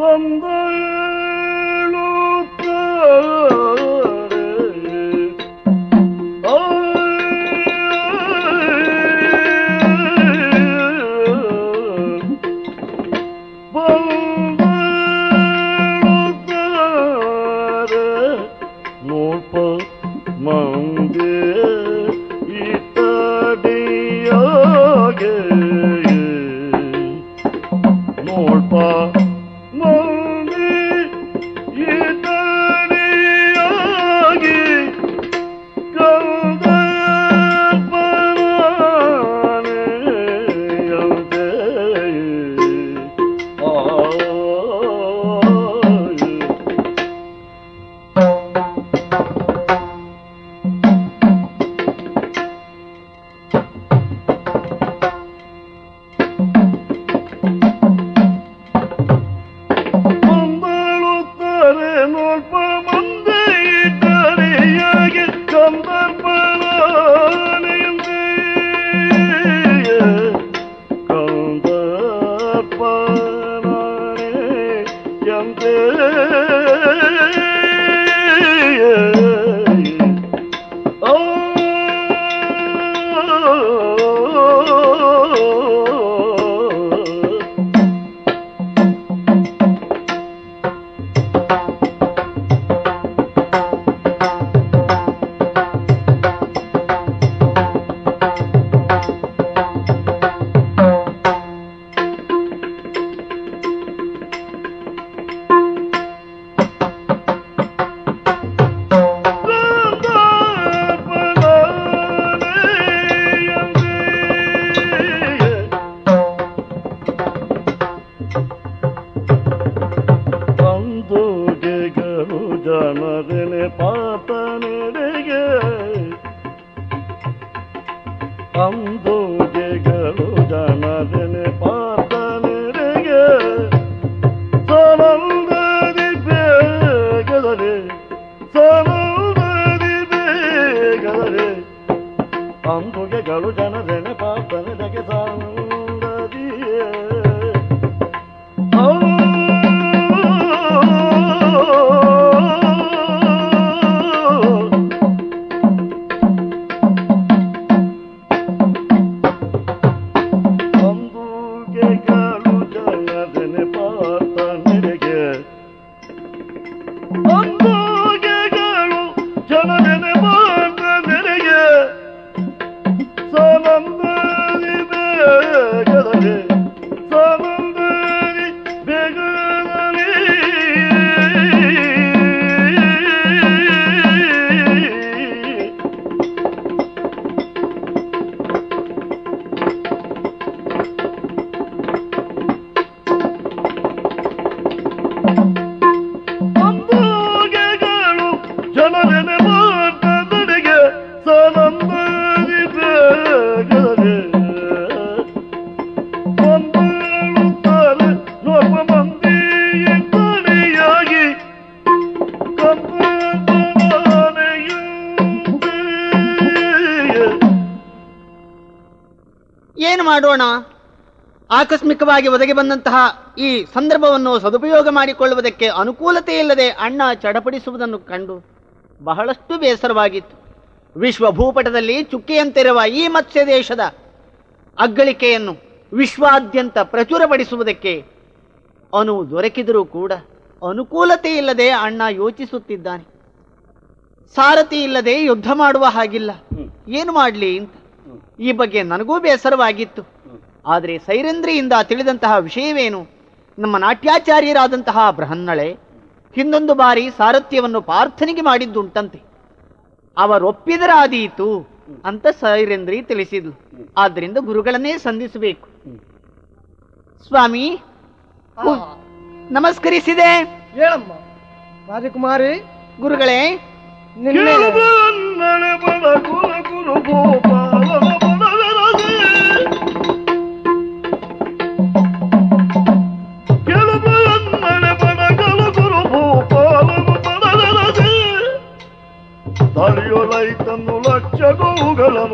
ನೋಡ್ಪ ಮಂದೆ ಇತಡಿಯಾಗೆ ನೋಡ್ಪ ಮಂದಿ ಇತಡಿಯಾಗಿ ಕಲ್ದರ್ಪಣೆಯಂತೆ ಆ ಮಂದಳುತ್ತಾರೆ ನೋಡ್ಪ ಮಂದೆ ಇದ್ದರಿಯಾಗಿ ಕಂದರ್ಪಣೆಯಂತೆ ಕಂದರ್ಪಣೆಯಂತೆ ಓ ಅಂದುಗೆಗಳು ಜನರನೆ ಪಾತನೆಡೆಗೆ ಅಂದುಗೆಗಳು ಜನರನೆ ಪಾತನೆಡೆಗೆ ಸನಂದದಿ ಬೇಗದರೆ ಸನಂದದಿ ಬೇಗದರೆ ಅಂದುಗೆಗಳು ಜನರನೆ ಪಾತನೆಡೆಗೆ ಸನಂದದಿಯೇ ಅಂಬುಗೆಗಳು ಜನರನೆ ಪಾತ ನೆರೆಗೆ ಅಂಬುಗೆಗಳು ಜನರನೆ ಪಾತ ನೆರೆಗೆ ಸಾನಂದರಿ ಬೇಗದಲ್ಲಿ ಸಾನಂದರಿ ಬೇಗದಲ್ಲಿ ಅಂಬುಗೆಗಳು ಜನರನೆ ಪಾತ ನೆರೆಗೆ ಸಾನಂದರಿ ಬೇಗದಲ್ಲಿ ಕೊಂಬಳುತ್ತಾರೆ ನೋಪ ಮಂದಿ ಕಡೆಯಾಗಿ ಏನು ಮಾಡೋಣ ಆಕಸ್ಮಿಕವಾಗಿ ಒದಗಿ ಬಂದಂತಹ ಈ ಸಂದರ್ಭವನ್ನು ಸದುಪಯೋಗ ಮಾಡಿಕೊಳ್ಳುವುದಕ್ಕೆ ಅನುಕೂಲತೆ ಇಲ್ಲದೆ ಅಣ್ಣ ಚಡಪಡಿಸುವುದನ್ನು ಕಂಡು ಬಹಳಷ್ಟು ಬೇಸರವಾಗಿತ್ತು ವಿಶ್ವ ಭೂಪಟದಲ್ಲಿ ಚುಕ್ಕೆಯಂತಿರುವ ಈ ಮತ್ಸ್ಯ ದೇಶದ ಅಗ್ಗಳಿಕೆಯನ್ನು ವಿಶ್ವಾದ್ಯಂತ ಪ್ರಚುರಪಡಿಸುವುದಕ್ಕೆ ಅನುವು ದೊರಕಿದರೂ ಕೂಡ ಅನುಕೂಲತೆ ಇಲ್ಲದೆ ಅಣ್ಣ ಯೋಚಿಸುತ್ತಿದ್ದಾನೆ ಸಾರಥಿ ಇಲ್ಲದೆ ಯುದ್ಧ ಮಾಡುವ ಹಾಗಿಲ್ಲ ಏನು ಮಾಡಲಿ ಅಂತ ಈ ಬಗ್ಗೆ ನನಗೂ ಬೇಸರವಾಗಿತ್ತು ಆದರೆ ಸೈರಂದ್ರಿಯಿಂದ ತಿಳಿದಂತಹ ವಿಷಯವೇನು ನಮ್ಮ ನಾಟ್ಯಾಚಾರ್ಯರಾದಂತಹ ಬೃಹನ್ನಳೆ ಹಿಂದೊಂದು ಬಾರಿ ಸಾರಥ್ಯವನ್ನು ಪ್ರಾರ್ಥನೆಗೆ ಮಾಡಿದ್ದುಂಟಂತೆ ಅವರೊಪ್ಪಿದರಾದೀತು ಅಂತ ಸೈರೇಂದ್ರಿ ತಿಳಿಸಿದ್ಲು ಆದ್ದರಿಂದ ಗುರುಗಳನ್ನೇ ಸಂಧಿಸಬೇಕು ಸ್ವಾಮಿ ಉ- ನಮಸ್ಕರಿಸಿದೆ ಹೇಳಮ್ಮ ರಾಜಕುಮಾರಿ ಗುರುಗಳೇ ನಿನ್ನೆ ಕಿರುಬನ್ನಡೆ ಬಡ ಕುಲ ಕುರು ಗೋಪಾಲನ ಬಡವೆರದೆ. ಕಿರುಬನ್ನಡೆ ಬಡ ಕುಲ ಕುರು ಗೋಪಾಲನ ಬಡವೆರದೆ. ತಡೆಯೊಲೈತನ್ನು ಲಕ್ಷ ಗೋವುಗಳನ್ನು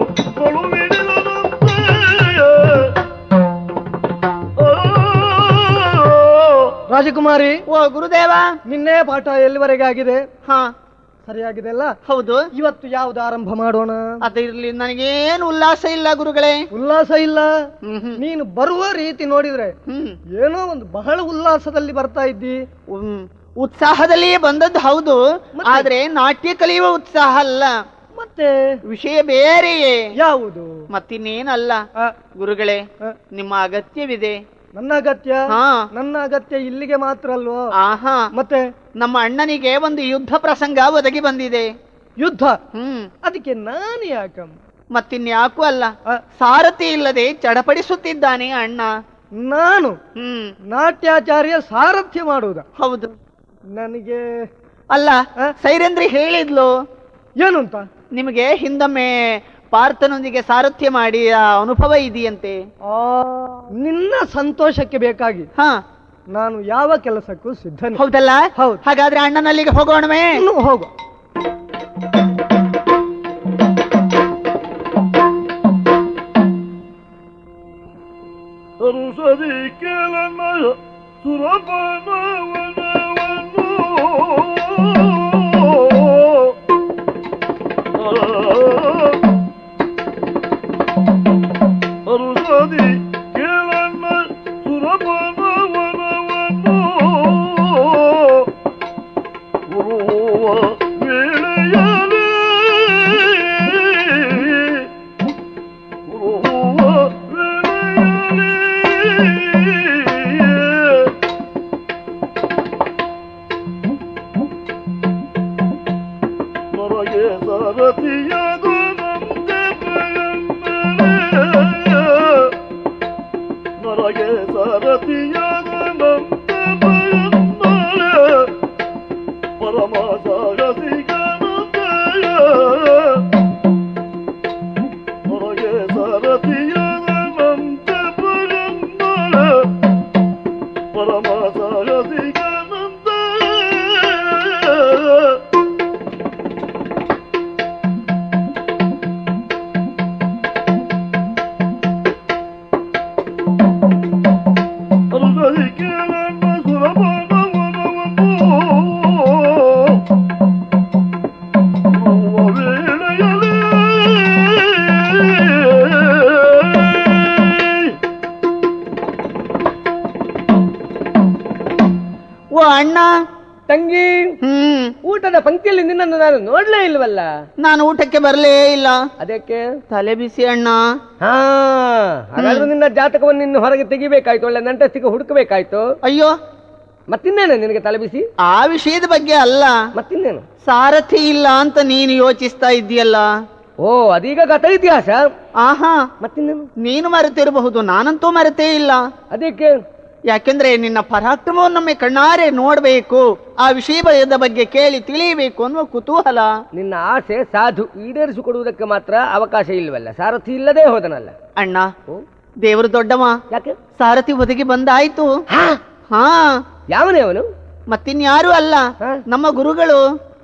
ಕಳುಹಿಡಿದಂತೆ. ಆ ರಾಜಕುಮಾರಿ ಓ ಗುರುದೇವ ನಿನ್ನೆ ಪಾಠ ಎಲ್ಲಿವರೆಗೆ ಆಗಿದೆ ಹಾ ಸರಿಯಾಗಿದೆ ಅಲ್ಲ ಹೌದು ಇವತ್ತು ಯಾವ್ದು ಆರಂಭ ಮಾಡೋಣ ಅದಿರ್ಲಿ ನನಗೇನು ಉಲ್ಲಾಸ ಇಲ್ಲ ಗುರುಗಳೇ ಉಲ್ಲಾಸ ಇಲ್ಲ ಹ್ಮ್ ಹ್ಮ್ ನೀನು ಬರುವ ರೀತಿ ನೋಡಿದ್ರೆ ಹ್ಮ್ ಏನೋ ಒಂದು ಬಹಳ ಉಲ್ಲಾಸದಲ್ಲಿ ಬರ್ತಾ ಇದ್ದಿ ಉಮ್, ಉತ್ಸಾಹದಲ್ಲಿಯೇ ಬಂದದ್ದು ಹೌದು ಮತ್ತೆ? ಆದ್ರೆ ನಾಟ್ಯ ಕಲಿಯುವ ಉತ್ಸಾಹ ಅಲ್ಲ ಮತ್ತೆ ವಿಷಯ ಬೇರೆಯೇ ಯಾವುದು ಮತ್ತಿನ್ನೇನಲ್ಲ ಆ, ಗುರುಗಳೇ ಆ, ನಿಮ್ಮ ಅಗತ್ಯವಿದೆ ನನ್ನ ಅಗತ್ಯ ಹಾ ನನ್ನ ಅಗತ್ಯ ಇಲ್ಲಿಗೆ ಮಾತ್ರ ಅಲ್ವೋ ಆಹಾ ಮತ್ತೆ ನಮ್ಮ ಅಣ್ಣನಿಗೆ ಒಂದು ಯುದ್ಧ ಪ್ರಸಂಗ ಒದಗಿ ಬಂದಿದೆ ಯುದ್ಧ ಹ್ಮ್ ಅದಕ್ಕೆ ನಾನು ಯಾಕಮ್ಮ ಮತ್ತಿನ್ಯಾಕೂ ಅಲ್ಲ ಆ, ಸಾರಥಿ ಇಲ್ಲದೆ ಚಡಪಡಿಸುತ್ತಿದ್ದಾನೆ ಅಣ್ಣ ನಾನು ಹ್ಮ್ ನಾಟ್ಯಾಚಾರ್ಯ ಸಾರಥ್ಯ ಮಾಡುವುದ ಹೌದು ನನಗೆ ಅಲ್ಲ ಆ? ಸೈರೇಂದ್ರಿ ಹೇಳಿದ್ಲು ಏನು ಅಂತ ನಿಮಗೆ ಹಿಂದೊಮ್ಮೆ ಪಾರ್ಥನೊಂದಿಗೆ ಸಾರಥ್ಯ ಮಾಡಿ ಆ ಅನುಭವ ಇದೆಯಂತೆ ಆ, ನಿನ್ನ ಸಂತೋಷಕ್ಕೆ ಬೇಕಾಗಿ ಹಾ ನಾನು ಯಾವ ಕೆಲಸಕ್ಕೂ ಸಿದ್ಧನೇ ಹೌದಲ್ಲ ಹೌದು. ಹಾಗಾದ್ರೆ ಅಣ್ಣನಲ್ಲಿಗೆ ಹೋಗೋಣವೇ ಇನ್ನು ಹೋಗು ಅನುಸರಿ ಕೇಳನ ಸುರಪನವನವನ್ನು ಅನುಸರಿ ಕೇಳನ ಸುರಪನವನವನ್ನು ಗುರುವ ವೇಳೆಯಲೇ ನಮಗೆ ಸಾರಥಿಯಾದ ನಮ್ದೆ ನಮಗೆ ಸಾರಥಿಯಾದ ನಮ್ದೆ ಪರಮ ಸಾರಥಿಗನಂದಯ ಹೊರಗೆ ಸಾರಥಿಯದ ನಂತ ಪರಂದಳ ಪರಮ ಸಾರಥಿಗನಂದ ಅರುಗಲಿಕೆ ನನ್ನ ಸುರಭನವನವನ್ನು ಓ ಅಣ್ಣ ತಂಗಿ ಹ್ಮ್ ಊಟದ ಪಂಕ್ತಿಯಲ್ಲಿ ನಿನ್ನನ್ನು ನಾನು ನೋಡ್ಲೇ ಇಲ್ವಲ್ಲ ನಾನು ಊಟಕ್ಕೆ ಬರಲೇ ಇಲ್ಲ ಅದಕ್ಕೆ ತಲೆ ಬಿಸಿ ಅಣ್ಣ ಹಾ ಹಾಗಾದ್ರೆ ನಿನ್ನ ಜಾತಕವನ್ನು ಇನ್ನು ಹೊರಗೆ ತೆಗಿಬೇಕಾಯ್ತು ಒಳ್ಳೆ ನಂಟಸ್ತಿಗೆ ಹುಡುಕಬೇಕಾಯ್ತು ಅಯ್ಯೋ ಮತ್ತಿನ್ನೇನು ನಿನಗೆ ತಲೆಬಿಸಿ ಆ ವಿಷಯದ ಬಗ್ಗೆ ಅಲ್ಲ ಮತ್ತಿನ್ನೇನು ಸಾರಥಿ ಇಲ್ಲ ಅಂತ ನೀನು ಯೋಚಿಸ್ತಾ ಇದ್ದೀಯಲ್ಲ ಓ ಅದೀಗ ಗತ ಇತಿಹಾಸ ಆಹಾ ಮತ್ತಿನ್ನೇನು ನೀನು ಮರೆತಿರಬಹುದು ನಾನಂತೂ ಮರೆತೇ ಇಲ್ಲ ಅದಕ್ಕೆ ಯಾಕೆಂದ್ರೆ ನಿನ್ನ ಪರಾಕ್ರಮವನ್ನೊಮ್ಮೆ ಕಣ್ಣಾರೆ ನೋಡ್ಬೇಕು ಆ ವಿಷಯದ ಬಗ್ಗೆ ಕೇಳಿ ತಿಳಿಯಬೇಕು ಅನ್ನುವ ಕುತೂಹಲ ನಿನ್ನ ಆಸೆ ಸಾಧು ಈಡೇರಿಸಿಕೊಡುವುದಕ್ಕೆ ಮಾತ್ರ ಅವಕಾಶ ಇಲ್ವಲ್ಲ ಸಾರಥಿ ಇಲ್ಲದೆ ಹೋದನಲ್ಲ ಅಣ್ಣ ಓ, ದೇವರು ದೊಡ್ಡವ ಯಾಕೆ ಸಾರಥಿ ಒದಗಿ ಬಂದಾಯ್ತು ಹಾ ಹಾ ಯಾವನೇ ಅವನು ಮತ್ತಿನ್ಯಾರು ಅಲ್ಲ ಹಾ? ನಮ್ಮ ಗುರುಗಳು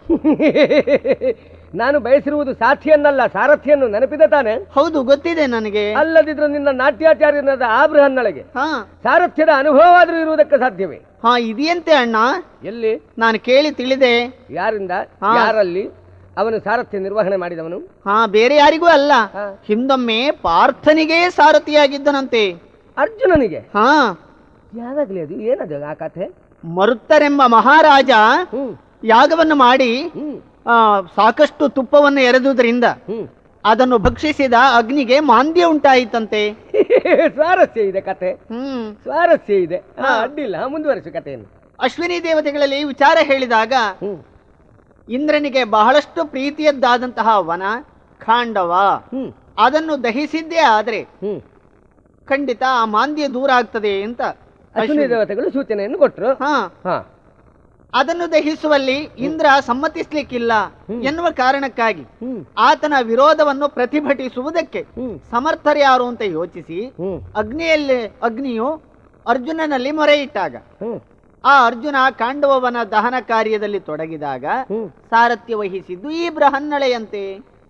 ನಾನು ಬಯಸಿರುವುದು ಸಾಥಿಯನ್ನಲ್ಲ ಸಾರಥಿಯನ್ನು ನೆನಪಿದೆ ತಾನೆ ಹೌದು ಗೊತ್ತಿದೆ ನನಗೆ ಅಲ್ಲದಿದ್ರು ನಿನ್ನ ನಾಟ್ಯಾಚಾರ್ಯನಾದ ಆ ಬೃಹನ್ನಳೆಗೆ ಹಾ ಸಾರಥ್ಯದ ಅನುಭವವಾದರೂ ಇರುವುದಕ್ಕೆ ಸಾಧ್ಯವೇ ಹಾ ಇದೆಯಂತೆ ಅಣ್ಣ ಎಲ್ಲಿ ನಾನು ಕೇಳಿ ತಿಳಿದೆ ಯಾರಿಂದ ಹಾ. ಯಾರಲ್ಲಿ ಅವನು ಸಾರಥ್ಯ ನಿರ್ವಹಣೆ ಮಾಡಿದವನು ಹಾ ಬೇರೆ ಯಾರಿಗೂ ಅಲ್ಲ ಹಾ. ಹಿಂದೊಮ್ಮೆ ಪಾರ್ಥನಿಗೆ ಸಾರಥಿಯಾಗಿದ್ದನಂತೆ ಅರ್ಜುನನಿಗೆ ಹಾ ಯಾವಾಗಲೇ ಅದು ಏನದು ಆ ಕಥೆ ಮರುತ್ತರೆಂಬ ಮಹಾರಾಜ ಹ್ಮ್ ಯಾಗವನ್ನು ಮಾಡಿ ಹ್ಮ್ ಆ, ಸಾಕಷ್ಟು ತುಪ್ಪವನ್ನು ಎರೆದುದರಿಂದ ಹ್ಮ್ ಅದನ್ನು ಭಕ್ಷಿಸಿದ ಅಗ್ನಿಗೆ ಮಾಂದ್ಯ ಉಂಟಾಯಿತಂತೆ ಸ್ವಾರಸ್ಯ ಇದೆ ಕಥೆ ಹ್ಮ್ ಸ್ವಾರಸ್ಯ ಇದೆ ಹಾ, ಹಾ. ಅಡ್ಡಿಲ್ಲ ಹಾ, ಮುಂದುವರಿಸು ಕಥೆಯನ್ನು ಅಶ್ವಿನಿ ದೇವತೆಗಳಲ್ಲಿ ವಿಚಾರ ಹೇಳಿದಾಗ ಹ್ಮ್ ಇಂದ್ರನಿಗೆ ಬಹಳಷ್ಟು ಪ್ರೀತಿಯದ್ದಾದಂತಹ ವನ ಖಾಂಡವ ಹ್ಮ್ ಅದನ್ನು ದಹಿಸಿದ್ದೇ ಆದ್ರೆ ಹ್ಮ್ ಖಂಡಿತ ಆ ಮಾಂದ್ಯ ದೂರ ಆಗ್ತದೆ ಅಂತ ಅಶ್ವಿನಿ ಅಶ್ವಿನಿ. ದೇವತೆಗಳು ಸೂಚನೆಯನ್ನು ಕೊಟ್ರು ಹಾ ಹಾ ಅದನ್ನು ದಹಿಸುವಲ್ಲಿ ಇಂದ್ರ ಸಮ್ಮತಿಸ್ಲಿಕ್ಕಿಲ್ಲ ಹ್ಮ್. ಎನ್ನುವ ಕಾರಣಕ್ಕಾಗಿ ಹ್ಮ್ ಆತನ ವಿರೋಧವನ್ನು ಪ್ರತಿಭಟಿಸುವುದಕ್ಕೆ ಹ್ಮ್ ಸಮರ್ಥರ್ಯಾರು ಅಂತ ಯೋಚಿಸಿ ಹ್ಮ್ ಅಗ್ನಿಯಲ್ಲಿ ಅಗ್ನಿಯು ಅರ್ಜುನನಲ್ಲಿ ಮೊರೆ ಇಟ್ಟಾಗ ಹ್ಮ್ ಆ ಅರ್ಜುನ ಕಾಂಡವನ ದಹನ ಕಾರ್ಯದಲ್ಲಿ ತೊಡಗಿದಾಗ ಹ್ಮ್ ಸಾರಥ್ಯ ವಹಿಸಿದ್ದು ಈ ಬೃಹನ್ನಳೆಯಂತೆ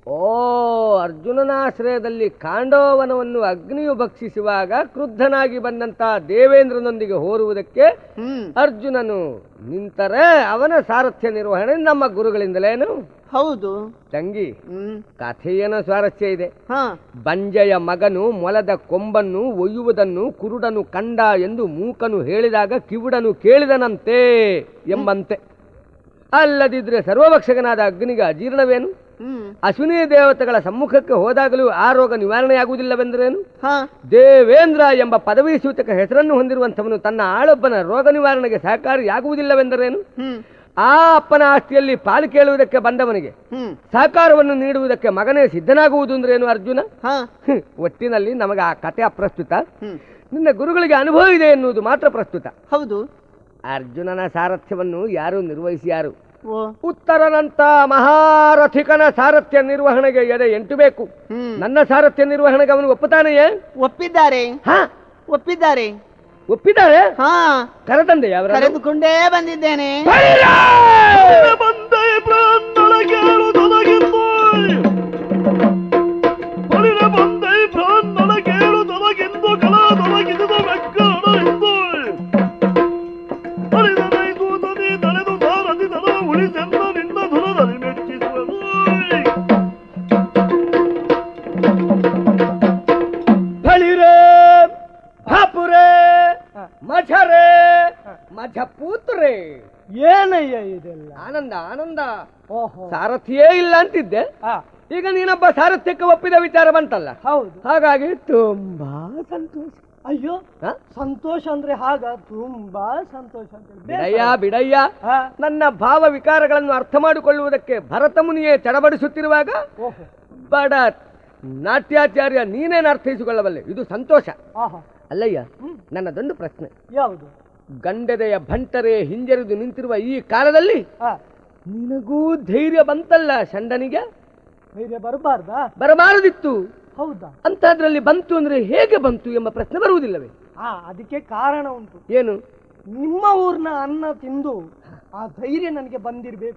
ಓ ಅರ್ಜುನನ ಆಶ್ರಯದಲ್ಲಿ ಕಾಂಡೋವನವನ್ನು ಅಗ್ನಿಯು ಭಕ್ಷಿಸುವಾಗ ಕ್ರುದ್ಧನಾಗಿ ಬಂದಂತ ದೇವೇಂದ್ರನೊಂದಿಗೆ ಹೋರುವುದಕ್ಕೆ ಹ್ಮ್ ಅರ್ಜುನನು ನಿಂತರೆ ಅವನ ಸಾರಥ್ಯ ನಿರ್ವಹಣೆ ನಮ್ಮ ಗುರುಗಳಿಂದಲೇನು ಹೌದು ತಂಗಿ ಹ್ಮ್ ಕಥೆಯೇನೋ ಸ್ವಾರಸ್ಯ ಇದೆ ಹಾ ಬಂಜೆಯ ಮಗನು ಮೊಲದ ಕೊಂಬನ್ನು ಒಯ್ಯುವುದನ್ನು ಕುರುಡನು ಕಂಡ ಎಂದು ಮೂಕನು ಹೇಳಿದಾಗ ಕಿವುಡನು ಕೇಳಿದನಂತೆ ಎಂಬಂತೆ ಅಲ್ಲದಿದ್ರೆ ಸರ್ವಭಕ್ಷಕನಾದ ಅಗ್ನಿಗೆ ಅಜೀರ್ಣವೇನು ಹ್ಮ್ ಅಶ್ವಿನಿ ದೇವತೆಗಳ ಸಮ್ಮುಖಕ್ಕೆ ಹೋದಾಗಲೂ ಆ ರೋಗ ನಿವಾರಣೆಯಾಗುವುದಿಲ್ಲವೆಂದರೇನು ಹಾ ದೇವೇಂದ್ರ ಎಂಬ ಪದವಿ ಸೂಚಕ ಹೆಸರನ್ನು ಹೊಂದಿರುವಂಥವನು ತನ್ನ ಆಳೊಬ್ಬನ ರೋಗ ನಿವಾರಣೆಗೆ ಸಹಕಾರಿಯಾಗುವುದಿಲ್ಲವೆಂದರೇನು ಹ್ಮ್ ಆ ಅಪ್ಪನ ಆಸ್ತಿಯಲ್ಲಿ ಪಾಲು ಕೇಳುವುದಕ್ಕೆ ಬಂದವನಿಗೆ ಹ್ಮ್ ಸಹಕಾರವನ್ನು ನೀಡುವುದಕ್ಕೆ ಮಗನೇ ಸಿದ್ಧನಾಗುವುದು ಅಂದ್ರೇನು ಅರ್ಜುನ ಹಾ ಹ್ಮ್. ಒಟ್ಟಿನಲ್ಲಿ ನಮಗೆ ಆ ಕತೆ ಅಪ್ರಸ್ತುತ ಹ್ಮ್ ನಿನ್ನ ಗುರುಗಳಿಗೆ ಅನುಭವ ಇದೆ ಎನ್ನುವುದು ಮಾತ್ರ ಪ್ರಸ್ತುತ ಹೌದು ಅರ್ಜುನನ ಸಾರಥ್ಯವನ್ನು ಯಾರು ನಿರ್ವಹಿಸಿಯಾರು ಓ ಉತ್ತರನಂತ ಮಹಾರಥಿಕನ ಸಾರಥ್ಯ ನಿರ್ವಹಣೆಗೆ ಎದೆ ಎಂಟು ಬೇಕು ಹ್ಮ್ ನನ್ನ ಸಾರಥ್ಯ ನಿರ್ವಹಣೆಗೆ ಅವನು ಒಪ್ಪುತ್ತಾನೆಯೇ ಒಪ್ಪಿದ್ದಾರೆ ಹಾ ಒಪ್ಪಿದ್ದಾರೆ ಒಪ್ಪಿದ್ದಾರೆ ಹಾ ಕರೆತಂದೆ ಅವರ ಕರೆದುಕೊಂಡೇ ಬಂದಿದ್ದೇನೆ ಬಂದೆ ಪ್ರಾಣೊಳಗೇಳು ತೊಲಗಿದ್ದು ಬಳಿರ ಬಂದೆ ಪ್ರಾಣೊಳಗೇಳು ತೊಲಗಿದ್ದು ಕಲ ತೊಲಗಿದುದು ಬೆಕ್ಕಡಲಿದ್ದು ಬಳಿದರೆ ದೂತನಿ ತಳೆದು ಸಾರಥಿ ತಲ ಉಳಿಸೆಂದ ನಿನ್ನ ಧುರದಲ್ಲಿ ಮೆಚ್ಚಿಸುವನು ಬಳಿರೆ ಬಾಪುರೆ ಮಝರೆ ಮಝಪೂತ್ರೆ ಏನಯ್ಯ ಇದೆಲ್ಲ ಆನಂದ ಆನಂದ ಓಹೋ ಸಾರಥಿಯೇ ಇಲ್ಲ ಅಂತಿದ್ದೆ ಆ, ಈಗ ನೀನೊಬ್ಬ ಸಾರಥ್ಯಕ್ಕೆ ಒಪ್ಪಿದ ವಿಚಾರ ಬಂತಲ್ಲ ಹೌದು ಹಾಗಾಗಿ ತುಂಬಾ ಸಂತೋಷ ಅಯ್ಯೋ ಹ? ಸಂತೋಷ ಅಂದ್ರೆ ಹಾಗ ತುಂಬಾ ಸಂತೋಷ ಅಂತ ಹೇಳಿ. ಬೇಸರ. ಬಿಡಯ್ಯ ಬಿಡಯ್ಯ ಆ, ನನ್ನ ಭಾವ ವಿಕಾರಗಳನ್ನು ಅರ್ಥ ಮಾಡಿಕೊಳ್ಳುವುದಕ್ಕೆ ಭರತ ಮುನಿಯೇ ತಡಬಡಿಸುತ್ತಿರುವಾಗ ಓಹೋ ಬಡ ನಾಟ್ಯಾಚಾರ್ಯ ನೀನೇನು ಅರ್ಥೈಸಿಕೊಳ್ಳಬಲ್ಲೆ ಇದು ಸಂತೋಷ ಆಹಾ ಅಲ್ಲಯ್ಯ ನನ್ನದೊಂದು ಪ್ರಶ್ನೆ ಯಾವುದು ಗಂಡದೆಯ ಭಂಟರೆ ಹಿಂಜರಿದು ನಿಂತಿರುವ ಈ ಕಾಲದಲ್ಲಿ ಆ ನಿನಗೂ ಧೈರ್ಯ ಬಂತಲ್ಲ ಶಂಡನಿಗೆ ಧೈರ್ಯ ಬರಬಾರ್ದಾ ಬರಬಾರದಿತ್ತು ಹೌದಾ ಅಂತದ್ರಲ್ಲಿ ಬಂತು ಅಂದ್ರೆ ಹೇಗೆ ಬಂತು ಎಂಬ ಪ್ರಶ್ನೆ ಬರುವುದಿಲ್ಲವೇ ಆ ಅದಕ್ಕೆ ಕಾರಣ ಉಂಟು ಏನು ನಿಮ್ಮ ಊರ್ನ ಅನ್ನ ತಿಂದು ಆ ಧೈರ್ಯ ನನಗೆ ಬಂದಿರ್ಬೇಕು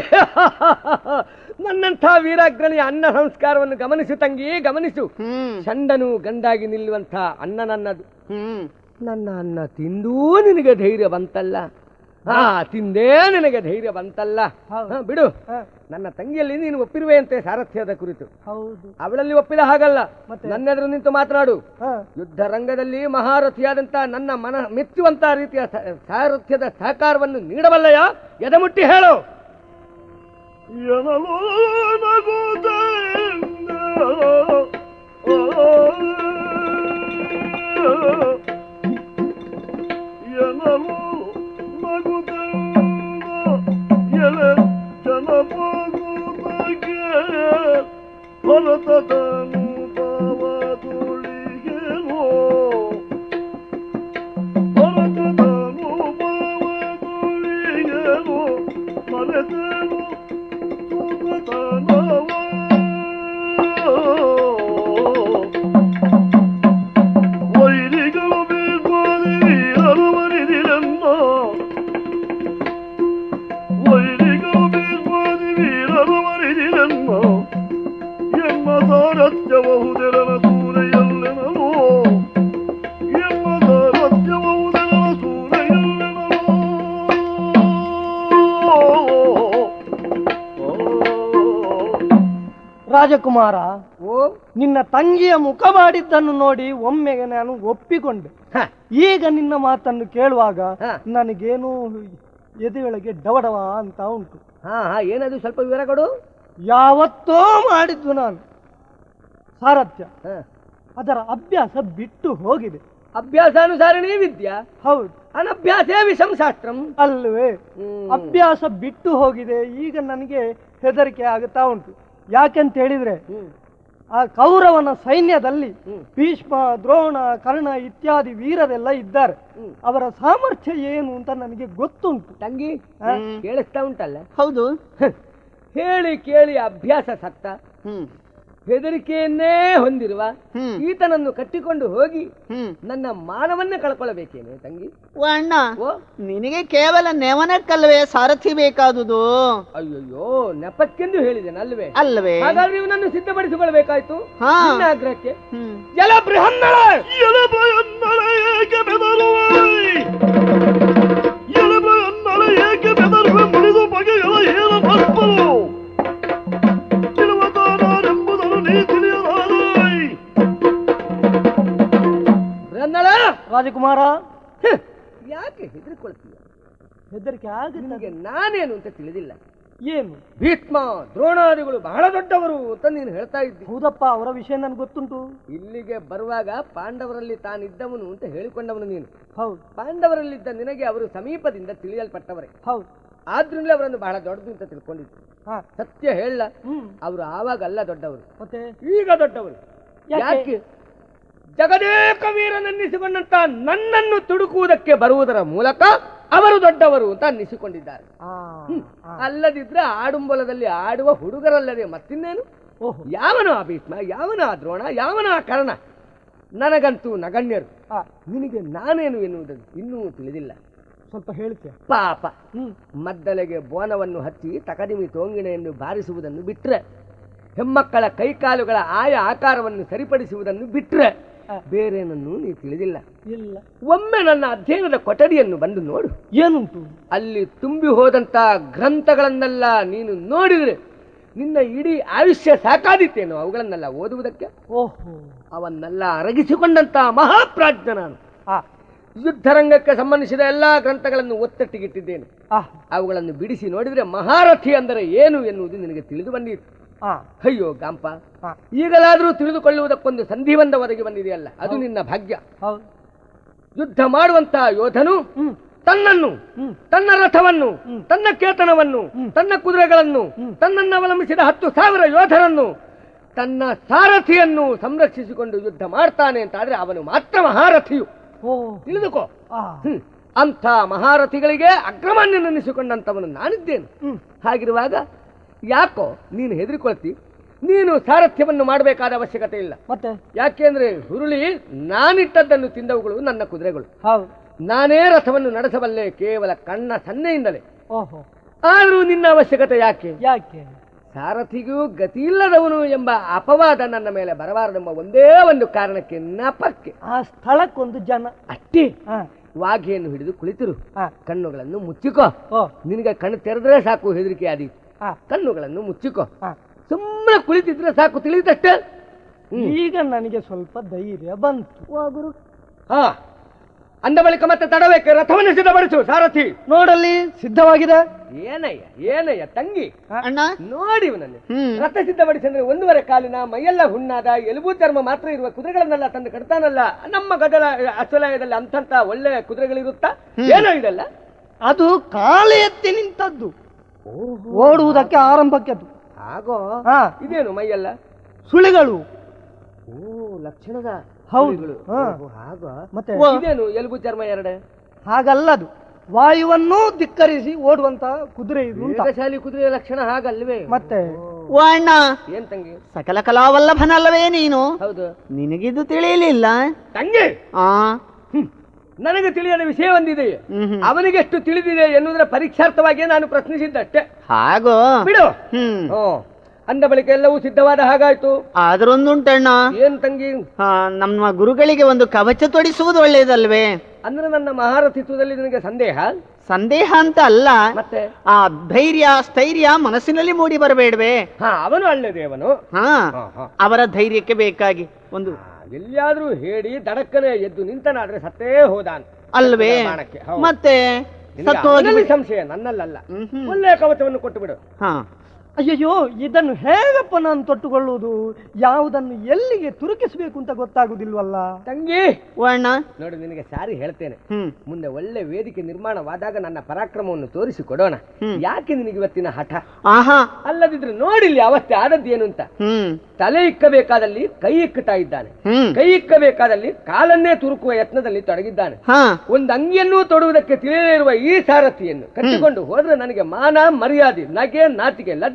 ನನ್ನಂಥ ವೀರಾಗ್ರಣಿಯ ಅನ್ನ ಸಂಸ್ಕಾರವನ್ನು ಗಮನಿಸು ತಂಗಿ ಗಮನಿಸು ಹ್ಮ್ ಚಂಡನು ಗಂಡಾಗಿ ನಿಲ್ಲುವಂಥ ಅನ್ನ ನನ್ನದು ಹ್ಮ್ ನನ್ನ ಅನ್ನ ತಿಂದೂ ನಿನಗೆ ಧೈರ್ಯ ಬಂತಲ್ಲ ಹಾ ತಿಂದೇ ನಿನಗೆ ಧೈರ್ಯ ಬಂತಲ್ಲ ಹೌದು. ಹಾ, ಬಿಡು ಆ, ನನ್ನ ತಂಗಿಯಲ್ಲಿ ನೀನು ಒಪ್ಪಿರುವೆಯಂತೆ ಸಾರಥ್ಯದ ಕುರಿತು ಹೌದು ಅವಳಲ್ಲಿ ಒಪ್ಪಿದ ಹಾಗಲ್ಲ ಮತ್ತೆ? ನನ್ನೆದುರು ನಿಂತು ಮಾತನಾಡು ಆ, ಯುದ್ಧ ರಂಗದಲ್ಲಿ ಮಹಾರಥಿಯಾದಂತ ನನ್ನ ಮನ ಮೆಚ್ಚುವಂತ ರೀತಿಯ ಸ- ಸಾರಥ್ಯದ ಸಹಕಾರವನ್ನು ನೀಡಬಲ್ಲಯ ಎದಮುಟ್ಟಿ ಹೇಳು ಎನಲು ನಗುತ್ತೆಂದ. ಎನಲು ನಗುತ್ತೆಂದ. ಎಲೆ ಜನಪದುನಗೆ ಭರತದನು ಪಾವದುಳಿಗೆನೋ. ಭರತದನು ಪಾವದುಳಿಗೆನೋ. ಮರೆತೆನು ವೈರಿಗಳು ಬೀಳ್ಬೋದು ವೀರರು ವೈರಿಗಳು ಬೀಳ್ಬೋದು ವೀರರು ಮರಿದಿರೆನ್ನೋ ಎಮ್ಮ ಸಾರಥ್ಯಬಹುದೆರನ ಸೂರೆಯಲ್ಲೆನೋ ಎಮ್ಮ ಸಾರಥ್ಯಬಹುದೆರನ ಸೂರೆಯಲ್ಲೆನೋ ರಾಜಕುಮಾರ ಓ ನಿನ್ನ ತಂಗಿಯ ಮುಖ ಮಾಡಿದ್ದನ್ನು ನೋಡಿ ಒಮ್ಮೆಗೆ ನಾನು ಒಪ್ಪಿಕೊಂಡೆ ಹ, ಈಗ ನಿನ್ನ ಮಾತನ್ನು ಕೇಳುವಾಗ ಹ. ನನಗೇನು ಎದೆಯೊಳಗೆ ಡವಡವ ಅಂತ ಉಂಟು ಹಾ ಹಾ ಏನದು ಸ್ವಲ್ಪ ವಿವರ ಕೊಡು ಯಾವತ್ತೋ ಮಾಡಿದ್ದು ನಾನು ಸಾರಥ್ಯ ಹ. ಅದರ ಅಭ್ಯಾಸ ಬಿಟ್ಟು ಹೋಗಿದೆ ಅಭ್ಯಾಸಾನುಸಾರಣಿ ವಿದ್ಯಾ ಹೌದು ಅನಭ್ಯಾಸೇ ವಿಷಂ ಶಾಸ್ತ್ರಂ ಅಲ್ವೇ ಹ್ಮ್. ಅಭ್ಯಾಸ ಬಿಟ್ಟು ಹೋಗಿದೆ ಈಗ ನನಗೆ ಹೆದರಿಕೆ ಆಗುತ್ತಾ ಉಂಟು ಯಾಕೆಂತ ಹೇಳಿದ್ರೆ ಹ್ಮ್. ಆ ಕೌರವನ ಸೈನ್ಯದಲ್ಲಿ ಹ್ಮ್. ಭೀಷ್ಮ ದ್ರೋಣ ಕರ್ಣ ಇತ್ಯಾದಿ ವೀರರೆಲ್ಲ ಇದ್ದಾರೆ ಹ್ಮ್. ಅವರ ಸಾಮರ್ಥ್ಯ ಏನು ಅಂತ ನನಗೆ ಗೊತ್ತುಂಟು ತಂಗಿ ಹ? ಕೇಳಿಸ್ತಾ ಉಂಟಲ್ಲ ಹೌದು ಹ, ಹೇಳಿ ಕೇಳಿ ಅಭ್ಯಾಸ ಸತ್ತ ಹ್ಮ್ ಹೆದರಿಕೆಯನ್ನೇ ಹೊಂದಿರುವ ಹ್ಮ್. ಈತನನ್ನು ಕಟ್ಟಿಕೊಂಡು ಹೋಗಿ ಹ್ಮ್ ನನ್ನ ಮಾನವನ್ನೇ ಕಳ್ಕೊಳ್ಳಬೇಕೇನೆ ತಂಗಿ ಓ ಅಣ್ಣ ಓ ನಿನಗೆ ಕೇವಲ ನೆವನಕ್ಕಲ್ವೇ ಸಾರಥಿ ಬೇಕಾದುದು ಅಯ್ಯಯ್ಯೋ ನೆಪಕ್ಕೆಂದು ಹೇಳಿದ್ದೇನೆ ಅಲ್ವೇ ಅಲ್ವೇ ಹಾಗಾದ್ರೆ ಇವನನ್ನು ಸಿದ್ಧಪಡಿಸಿಕೊಳ್ಬೇಕಾಯ್ತು ಹಾ. ನಿನ್ನ ಆಗ್ರಹಕ್ಕೆ ಹ್ಮ್ ಜಲ ಬೃಹನ್ನಳ ಎಲಬೆಯನ್ನಳ ಏಕೆ ಬೆದರುವೆ ಎಲಬೆಯನ್ನಳ ಏಕೆ ಬೆದರುವೆ ಮುರಿದು ಬಗೆಗಳ ಏನ ಭಸ್ಮರು ಇರುವತ ನಾನೆಂಬುದನ್ನು ನೀ ತಿಳಿಯಲಾರೆ ಬೃಹನ್ನಳ ರಾಜಕುಮಾರ ಹ್, ಯಾಕೆ ಹೆದರಿಕೊಳ್ತೀಯ ಹೆದರಿಕೆ ಆಗುತ್ತೆ ನಿನಗೆ ನಾನೇನು ಅಂತ ತಿಳಿದಿಲ್ಲ ಏನು ಭೀಷ್ಮ ದ್ರೋಣಾದಿಗಳು ಬಹಳ ದೊಡ್ಡವರು ಅಂತ ನೀನು ಹೇಳ್ತಾ ಇದ್ದಿ ಹೌದಪ್ಪ ಅವರ ವಿಷಯ ನನ್ಗೆ ಗೊತ್ತುಂಟು ಇಲ್ಲಿಗೆ ಬರುವಾಗ ಪಾಂಡವರಲ್ಲಿ ತಾನಿದ್ದವನು ಅಂತ ಹೇಳಿಕೊಂಡವನು ನೀನು ಹೌದು ಪಾಂಡವರಲ್ಲಿದ್ದ ನಿನಗೆ ಅವರು ಸಮೀಪದಿಂದ ತಿಳಿಯಲ್ಪಟ್ಟವರೇ ಹೌದು ಆದ್ರಿಂದಲೇ ಅವರನ್ನು ಬಹಳ ದೊಡ್ಡದು ಅಂತ ತಿಳ್ಕೊಂಡಿದ್ದು ಹಾ ಸತ್ಯ ಹೇಳ ಹ್ಮ್ ಅವರು ಆವಾಗ ಅಲ್ಲ ದೊಡ್ಡವರು ಮತ್ತೆ ಈಗ ದೊಡ್ಡವರು ಯಾಕೆ? ಯಾಕೆ ಜಗದೇಕ ವೀರನೆನ್ನಿಸಿಕೊಂಡಂತ ನನ್ನನ್ನು ತುಡುಕುವುದಕ್ಕೆ ಬರುವುದರ ಮೂಲಕ ಅವರು ದೊಡ್ಡವರು ಅಂತ ಅನ್ನಿಸಿಕೊಂಡಿದ್ದಾರೆ ಆ, ಹ್ಮ್. ಆ. ಅಲ್ಲದಿದ್ರೆ ಆಡುಂಬಲದಲ್ಲಿ ಆಡುವ ಹುಡುಗರಲ್ಲದೆ ಮತ್ತಿನ್ನೇನು ಓಹೋ ಯಾವನು ಆ ಭೀಷ್ಮ ಯಾವನ ಆ ದ್ರೋಣ ಯಾವನ ಆ ಕರ್ಣ ನನಗಂತೂ ನಗಣ್ಯರು ಆ, ನಿನಗೆ ನಾನೇನು ಎನ್ನುವುದನ್ನು ಇನ್ನೂ ತಿಳಿದಿಲ್ಲ ಸ್ವಲ್ಪ ಹೇಳ್ತೀಯ ಪಾಪ ಹ್ಮ್ ಮದ್ದಲೆಗೆ ಬೋನವನ್ನು ಹಚ್ಚಿ ತಕದಿಮಿ ತೋಂಗಿಣೆಯನ್ನು ಬಾರಿಸುವುದನ್ನು ಬಿಟ್ರೆ ಹೆಮ್ಮಕ್ಕಳ ಕೈಕಾಲುಗಳ ಆಯ ಆಕಾರವನ್ನು ಸರಿಪಡಿಸುವುದನ್ನು ಬಿಟ್ರೆ ಆ. ಬೇರೇನನ್ನು ನೀ ತಿಳಿದಿಲ್ಲ ಇಲ್ಲ ಒಮ್ಮೆ ನನ್ನ ಅಧ್ಯಯನದ ಕೊಠಡಿಯನ್ನು ಬಂದು ನೋಡು ಏನುಂಟು ಅಲ್ಲಿ ತುಂಬಿ ಹೋದಂತ ಗ್ರಂಥಗಳನ್ನೆಲ್ಲ ನೀನು ನೋಡಿದ್ರೆ ನಿನ್ನ ಇಡೀ ಆಯುಷ್ಯ ಸಾಕಾದಿತ್ತೇನೋ ಅವುಗಳನ್ನೆಲ್ಲ ಓದುವುದಕ್ಕೆ ಓಹೋ ಅವನ್ನೆಲ್ಲ ಅರಗಿಸಿಕೊಂಡಂತ ಮಹಾಪ್ರಾಜ್ಞ ನಾನು ಆ ಯುದ್ಧರಂಗಕ್ಕೆ ಸಂಬಂಧಿಸಿದ ಎಲ್ಲಾ ಗ್ರಂಥಗಳನ್ನು ಒತ್ತಟ್ಟಿಗಿಟ್ಟಿದ್ದೇನೆ ಆ ಅವುಗಳನ್ನು ಬಿಡಿಸಿ ನೋಡಿದ್ರೆ ಮಹಾರಥಿ ಅಂದರೆ ಏನು ಎನ್ನುವುದು ನಿನಗೆ ತಿಳಿದು ಬಂದಿತ್ತು ಆ ಅಯ್ಯೋ ಗಾಂಪ ಆ. ಈಗಲಾದರೂ ತಿಳಿದುಕೊಳ್ಳುವುದಕ್ಕೊಂದು ಸಂಧಿಬಂಧ ಒದಗಿ ಬಂದಿದೆಯಲ್ಲ ಅದು ನಿನ್ನ ಭಾಗ್ಯ ಹೌದು ಯುದ್ಧ ಮಾಡುವಂತಹ ಯೋಧನು ಹ್ಮ್ ತನ್ನನ್ನು ಹ್ಮ್ ತನ್ನ ರಥವನ್ನು ಹ್ಮ್. ತನ್ನ ಕೇತನವನ್ನು ಹ್ಮ್. ತನ್ನ ಕುದುರೆಗಳನ್ನು ಹ್ಮ್. ತನ್ನನ್ನು ಅವಲಂಬಿಸಿದ ಹತ್ತು ಸಾವಿರ ಯೋಧರನ್ನು ತನ್ನ ಸಾರಥಿಯನ್ನು ಸಂರಕ್ಷಿಸಿಕೊಂಡು ಯುದ್ಧ ಮಾಡ್ತಾನೆ ಅಂತ ಆದ್ರೆ ಅವನು ಮಾತ್ರ ಮಹಾರಥಿಯು ಓ ತಿಳಿದುಕೋ ಆ ಹ್ಮ್. ಅಂಥ ಮಹಾರಥಿಗಳಿಗೆ ಅಗ್ರಮಾನ್ಯ ನೆನೆಸಿಕೊಂಡಂತವನು ನಾನಿದ್ದೇನೆ ಹ್ಮ್ ಹಾಗಿರುವಾಗ ಯಾಕೋ ನೀನು ಹೆದರಿಕೊಳ್ತಿ ನೀನು ಸಾರಥ್ಯವನ್ನು ಮಾಡಬೇಕಾದ ಅವಶ್ಯಕತೆ ಇಲ್ಲ ಮತ್ತೆ ಯಾಕೆಂದ್ರೆ ಹುರುಳಿ ನಾನಿಟ್ಟದ್ದನ್ನು ತಿಂದವುಗಳು ನನ್ನ ಕುದುರೆಗಳು ಹೌದು ನಾನೇ ರಥವನ್ನು ನಡೆಸಬಲ್ಲೆ ಕೇವಲ ಕಣ್ಣ ಸನ್ನೆಯಿಂದಲೇ ಓಹೋ ಆದರೂ ನಿನ್ನ ಅವಶ್ಯಕತೆ ಯಾಕೆ ಯಾಕೆ ಸಾರಥಿಗೂ ಗತಿಯಿಲ್ಲದವನು ಎಂಬ ಅಪವಾದ ನನ್ನ ಮೇಲೆ ಬರಬಾರದೆಂಬ ಒಂದೇ ಒಂದು ಕಾರಣಕ್ಕೆ ನಪಕ್ಕೆ ಆ ಸ್ಥಳಕ್ಕೊಂದು ಜನ ಅಷ್ಟೇ ಆ ವಾಘೆಯನ್ನು ಹಿಡಿದು ಕುಳಿತಿರು ಆ ಕಣ್ಣುಗಳನ್ನು ಮುಚ್ಚಿಕೋ ಓ ನಿನಗೆ ಕಣ್ಣು ತೆರೆದ್ರೆ ಸಾಕು ಹೆದರಿಕೆ ಆದೀತು ಆ ಕಣ್ಣುಗಳನ್ನು ಮುಚ್ಚಿಕೋ ಆ ಸುಮ್ಮನೆ ಕುಳಿತಿದ್ರೆ ಸಾಕು ತಿಳಿದಷ್ಟೇ ಹ್ಮ್. ಈಗ ನನಗೆ ಸ್ವಲ್ಪ ಧೈರ್ಯ ಬಂತು ವಾ ಗುರು ಹಾ ಅಂದ ಬಳಿಕ ಮತ್ತೆ ತಡಬೇಕೆ ರಥವನ್ನು ಸಿದ್ಧಪಡಿಸು ಸಾರಥಿ ನೋಡಲ್ಲಿ ಸಿದ್ಧವಾಗಿದೆ ಏನಯ್ಯ ಏನಯ್ಯ ತಂಗಿ ಅಣ್ಣ ನೋಡಿ ಇವನನ್ನು ಹ್ಮ್ ರಥ ಸಿದ್ಧಪಡಿಸಿ ಅಂದ್ರೆ ಒಂದೂವರೆ ಕಾಲಿನ ಮೈಯೆಲ್ಲ ಹುಣ್ಣಾದ ಎಲುಬು ಚರ್ಮ ಮಾತ್ರ ಇರುವ ಕುದುರೆಗಳನ್ನೆಲ್ಲ ತಂದು ಕಟ್ತಾನಲ್ಲ ನಮ್ಮ ಗದಲ ಅಶ್ವಲಯದಲ್ಲಿ ಅಂತಂತ ಒಳ್ಳೆ ಕುದುರೆಗಳಿರುತ್ತಾ ಏನೋ ಇದೆಲ್ಲ ಅದು ಕಾಲು ಎತ್ತಿ ನಿಂತದ್ದು ಓಡುವುದಕ್ಕೆ ಆರಂಭಕ್ಕೆ ಅದು ಆಗೋ ಹಾ ಇದೇನು ಮೈಯೆಲ್ಲ ಸುಳಿಗಳು ಓ ಲಕ್ಷಣದ ಹೌದು. ಹುಲಿಗಳು. ಹಾ. ಓಹೋ, ಹಾಗೋ ಮತ್ತೆ ಇದೇನು ಎಲುಬು ಚರ್ಮ ಎರಡೆ ಹಾಗಲ್ಲದು ವಾಯುವನ್ನೂ ಧಿಕ್ಕರಿಸಿ ಓಡುವಂತಹ ಕುದುರೆ ಇದು ಅಂತ ವೇಗಶಾಲಿ ಕುದುರೆಯ ಲಕ್ಷಣ ಹಾಗಲ್ವೇ ಮತ್ತೆ ಓ ಅಣ್ಣ ಏನ್ ತಂಗಿ ಸಕಲ ಕಲಾವಲ್ಲಭನಲ್ಲವೇ ನೀನು ಹೌದು ನಿನಗಿದು ತಿಳಿಯಲಿಲ್ಲ ತಂಗಿ ಆ ಹ್ಮ್. ನನಗೆ ತಿಳಿಯದ ವಿಷಯ ಒಂದಿದೆ ಹ್ಮ್ ಹ್ಮ್. ಅವನಿಗೆ ಎಷ್ಟು ತಿಳಿದಿದೆ ಎನ್ನುವುದರ ಪರೀಕ್ಷಾರ್ಥವಾಗಿ ನಾನು ಪ್ರಶ್ನಿಸಿದ್ದಷ್ಟೇ ಹಾಗೋ ಬಿಡು ಹ್ಮ್ ಹ್ಮ್. ಅಂದ ಬಳಿಕ ಎಲ್ಲವೂ ಸಿದ್ಧವಾದ ಹಾಗಾಯ್ತು ಆದ್ರೊಂದುಂಟಣ್ಣ ಏನ್ ತಂಗಿ ಆ, ನಮ್ಮ ಗುರುಗಳಿಗೆ ಒಂದು ಕವಚ ತೊಡಿಸುವುದು ಒಳ್ಳೇದಲ್ವೇ ಅಂದ್ರೆ ನನ್ನ ಮಹಾರಥಿತ್ವದಲ್ಲಿ ನಿನಗೆ ಸಂದೇಹ ಸಂದೇಹ ಅಂತ ಅಲ್ಲ ಮತ್ತೆ ಆ ಧೈರ್ಯ ಸ್ಥೈರ್ಯ ಮನಸ್ಸಿನಲ್ಲಿ ಮೂಡಿ ಬರಬೇಡವೇ ಹಾ ಅವನು ಅಲ್ಲದೇವನು ಹಾ ಹಾ, ಹಾ. ಅವರ ಧೈರ್ಯಕ್ಕೆ ಬೇಕಾಗಿ ಒಂದು ಆ, ಎಲ್ಲಿಯಾದ್ರೂ ಹೇಳಿ ದಡಕ್ಕನೆ ಎದ್ದು ನಿಂತನಾದ್ರೆ ಸತ್ತೇ ಹೋದಾನ್ ಅಲ್ವೇ ಬಾಣಕ್ಕೆ, ಹೌದು. ಮತ್ತೆ ನಿನಗೆ ಸತ್ತು ಹೋಗಿ ಅವನಲ್ಲಿ ಸಂಶಯ ನನ್ನಲ್ಲ ಹ್ಮ್ ಹ್ಮ್. ಒಳ್ಳೆಯ ಕವಚವನ್ನು ಕೊಟ್ಟು ಬಿಡು ಹಾ ಅಯ್ಯಯ್ಯೋ ಇದನ್ನು ಹೇಗಪ್ಪ ನಾನು ತೊಟ್ಟುಕೊಳ್ಳುವುದು ಯಾವುದನ್ನು ಎಲ್ಲಿಗೆ ತುರುಕಿಸಬೇಕು ಅಂತ ಗೊತ್ತಾಗುದಿಲ್ವಲ್ಲ ತಂಗಿ ಓ ಅಣ್ಣ ನೋಡಿ ನಿನಗೆ ಸಾರಿ ಹೇಳ್ತೇನೆ ಹ್ಮ್ ಮುಂದೆ ಒಳ್ಳೆ ವೇದಿಕೆ ನಿರ್ಮಾಣವಾದಾಗ ನನ್ನ ಪರಾಕ್ರಮವನ್ನು ತೋರಿಸಿ ಕೊಡೋಣ ಹ್ಮ್. ಯಾಕೆ ನಿನಗೆ ಇವತ್ತಿನ ಹಠ ಆಹಾ ಅಲ್ಲದಿದ್ರೆ ನೋಡಿಲ್ಲಿ ಅವಸ್ಥೆ ಆದದ್ದೇನು ಅಂತ ಹ್ಮ್ ತಲೆ ಇಕ್ಕಬೇಕಾದಲ್ಲಿ ಕೈ ಇಕ್ಕುತ್ತಾ ಇದ್ದಾನೆ ಹ್ಮ್ ಕೈ ಇಕ್ಕಬೇಕಾದಲ್ಲಿ ಕಾಲನ್ನೇ ತುರುಕುವ ಯತ್ನದಲ್ಲಿ ತೊಡಗಿದ್ದಾನೆ ಹಾ ಒಂದು ಅಂಗಿಯನ್ನೂ ತೊಡುವುದಕ್ಕೆ ತಿಳಿಯದೇ ಇರುವ ಈ ಸಾರಥಿಯನ್ನು ಕಟ್ಟಿಕೊಂಡು ಹೋದ್ರೆ ನನಗೆ ಮಾನ ಮರ್ಯಾದೆ ನಗೆ ನಾಚಿಕೆ ಲಜ್ಜೆ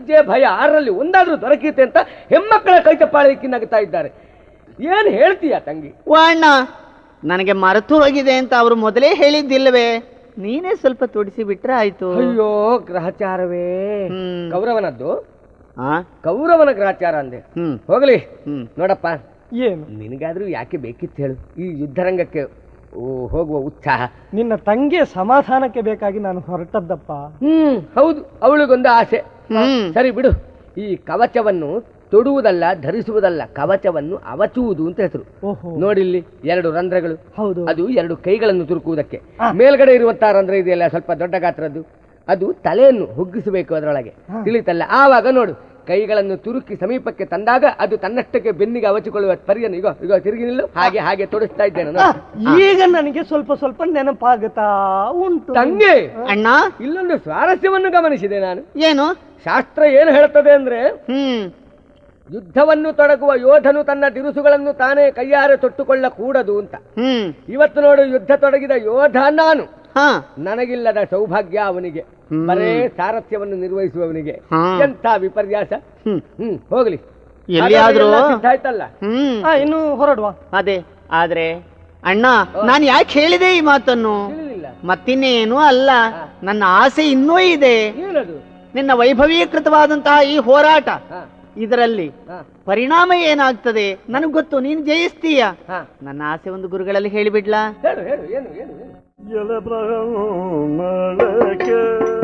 ಲಜ್ಜೆ ಭಯ ಆರರಲ್ಲಿ ಒಂದಾದ್ರೂ ದೊರಕೀತೆ ಅಂತ ಹೆಮ್ಮಕ್ಕಳ ಕೈತಪ್ಪಾಳಕ್ಕಿನ್ನಾಗ್ತಾ ಇದ್ದಾರೆ ಏನ್ ಹೇಳ್ತೀಯ ತಂಗಿ ಓ ಅಣ್ಣ ನನಗೆ ಮರೆತು ಹೋಗಿದೆ ಅಂತ ಅವರು ಮೊದಲೇ ಹೇಳಿದ್ದಿಲ್ಲವೇ ನೀನೇ ಸ್ವಲ್ಪ ತೊಡಿಸಿ ಬಿಟ್ರೆ ಆಯ್ತು ಅಯ್ಯೋ ಗ್ರಹಚಾರವೇ ಹ್ಮ್. ಕೌರವನದ್ದು ಆ? ಕೌರವನ ಗ್ರಹಚಾರ ಅಂದೆ ಹ್ಮ್ ಹೋಗ್ಲಿ ಹ್ಮ್ ನೋಡಪ್ಪ ಏನು ನಿನಗಾದ್ರೂ ಯಾಕೆ ಬೇಕಿತ್ತು ಹೇಳು ಈ ಯುದ್ಧರಂಗಕ್ಕೆ ಓ, ಹೋಗುವ ಉತ್ಸಾಹ ನಿನ್ನ ತಂಗಿಯ ಸಮಾಧಾನಕ್ಕೆ ಬೇಕಾಗಿ ನಾನು ಹೊರಟದ್ದಪ್ಪ ಹ್ಮ್ ಹೌದು ಅವಳಿಗೊಂದು ಆಸೆ ಹ್ಮ್ ಸರಿ ಬಿಡು ಈ ಕವಚವನ್ನು ತೊಡುವುದಲ್ಲ ಧರಿಸುವುದಲ್ಲ ಕವಚವನ್ನು ಅವಚುವುದು ಅಂತ ಹೆಸರು ಓಹೋ ನೋಡಿಲ್ಲಿ ಎರಡು ರಂಧ್ರಗಳು ಹೌದು ಅದು ಎರಡು ಕೈಗಳನ್ನು ತುರುಕುವುದಕ್ಕೆ ಆ. ಮೇಲ್ಗಡೆ ಇರುವಂತಹ ರಂಧ್ರ ಇದೆಯಲ್ಲ ಸ್ವಲ್ಪ ದೊಡ್ಡ ಗಾತ್ರದ್ದು ಅದು ತಲೆಯನ್ನು ಹುಗ್ಗಿಸಬೇಕು ಅದರೊಳಗೆ ಹಾ. ತಿಳಿತಲ್ಲ ಆವಾಗ ನೋಡು ಕೈಗಳನ್ನು ತುರುಕಿ ಸಮೀಪಕ್ಕೆ ತಂದಾಗ ಅದು ತನ್ನಷ್ಟಕ್ಕೆ ಬೆನ್ನಿಗೆ ಅವಚಿಕೊಳ್ಳುವ ಪರಿಯನ್ನು ಈಗ ಈಗ ತಿರುಗಿ ನಿಲ್ಲು ಹಾಗೆ ಹಾಗೆ ತೊಡಿಸ್ತಾ ಇದ್ದೇನೆ ಆ, ನೋಡು. ಈಗ ನನಗೆ ಸ್ವಲ್ಪ ಸ್ವಲ್ಪ ನೆನಪಾಗುತ್ತಾ ಉಂಟು ಅಣ್ಣ ತಂಗಿ ಇಲ್ಲೊಂದು ಸ್ವಾರಸ್ಯವನ್ನು ಗಮನಿಸಿದೆ ನಾನು ಏನು ಶಾಸ್ತ್ರ ಏನು ಹೇಳ್ತದೆ ಅಂದ್ರೆ ಹ್ಮ್ ಯುದ್ಧವನ್ನು ತೊಡಗುವ ಯೋಧನು ತನ್ನ ದಿರುಸುಗಳನ್ನು ತಾನೇ ಕೈಯಾರೆ ತೊಟ್ಟುಕೊಳ್ಳಕೂಡದು ಅಂತ ಹ್ಮ್ ಇವತ್ತು ನೋಡು ಯುದ್ಧ ತೊಡಗಿದ ಯೋಧ ನಾನು ಹಾ ನನಗಿಲ್ಲದ ಸೌಭಾಗ್ಯ ಅವನಿಗೆ ಹ್ಮ್. ಬರೇ ಸಾರಥ್ಯವನ್ನು ನಿರ್ವಹಿಸುವವನಿಗೆ ಹಾ. ಎಂಥ ವಿಪರ್ಯಾಸ ಹ್ಮ್ ಹ್ಮ್ ಹೋಗ್ಲಿ ಎಲ್ಲಿಯಾದ್ರೂ ಹಾಗಾದ್ರೆ ಎಲ್ಲ ಸಿದ್ಧ ಆಯ್ತಲ್ಲ ಹ್ಮ್ ಆ, ಇನ್ನು ಹೊರಡುವ ಅದೇ ಆದ್ರೆ ಅಣ್ಣ ನಾನು ಯಾಕೆ ಹೇಳಿದೆ ಈ ಮಾತನ್ನು ತಿಳಿಲಿಲ್ಲ ಮತ್ತಿನ್ನೇನು ಅಲ್ಲ ನನ್ನ ಆಸೆ ಇನ್ನೂ ಇದೆ ಏನದು ನಿನ್ನ ವೈಭವೀಕೃತವಾದಂತಹ ಈ ಹೋರಾಟ ಹಾ, ಇದರಲ್ಲಿ ಹಾ, ಪರಿಣಾಮ ಏನಾಗ್ತದೆ ನನಗ್ ಗೊತ್ತು ನೀನು ಜಯಿಸ್ತೀಯ ಹಾ. ನನ್ನ ಆಸೆ ಒಂದು ಗುರುಗಳಲ್ಲಿ ಹೇಳಿಬಿಡ್ಲಾ ಹೇಳು ಹೇಳು ಏನು ಏನು ಏನು ಎಲೆಬ್ರಹ್ಮಳಕ್ಕೆ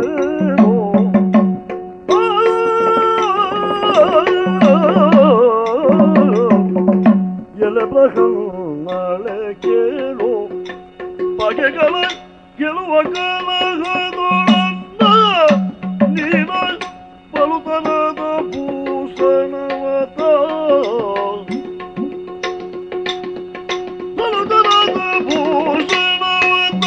ಎಲೆಬ್ರಹ್ಮಳಕೇಳು ಬಗೆಗಳ ಗೆಲುವ ಕಲಹದೊಳನ್ನ ನೀನ ಬಲುತನದ ಭೂಷಣವತ ಬಲುತನದ ಭೂಷಣವತ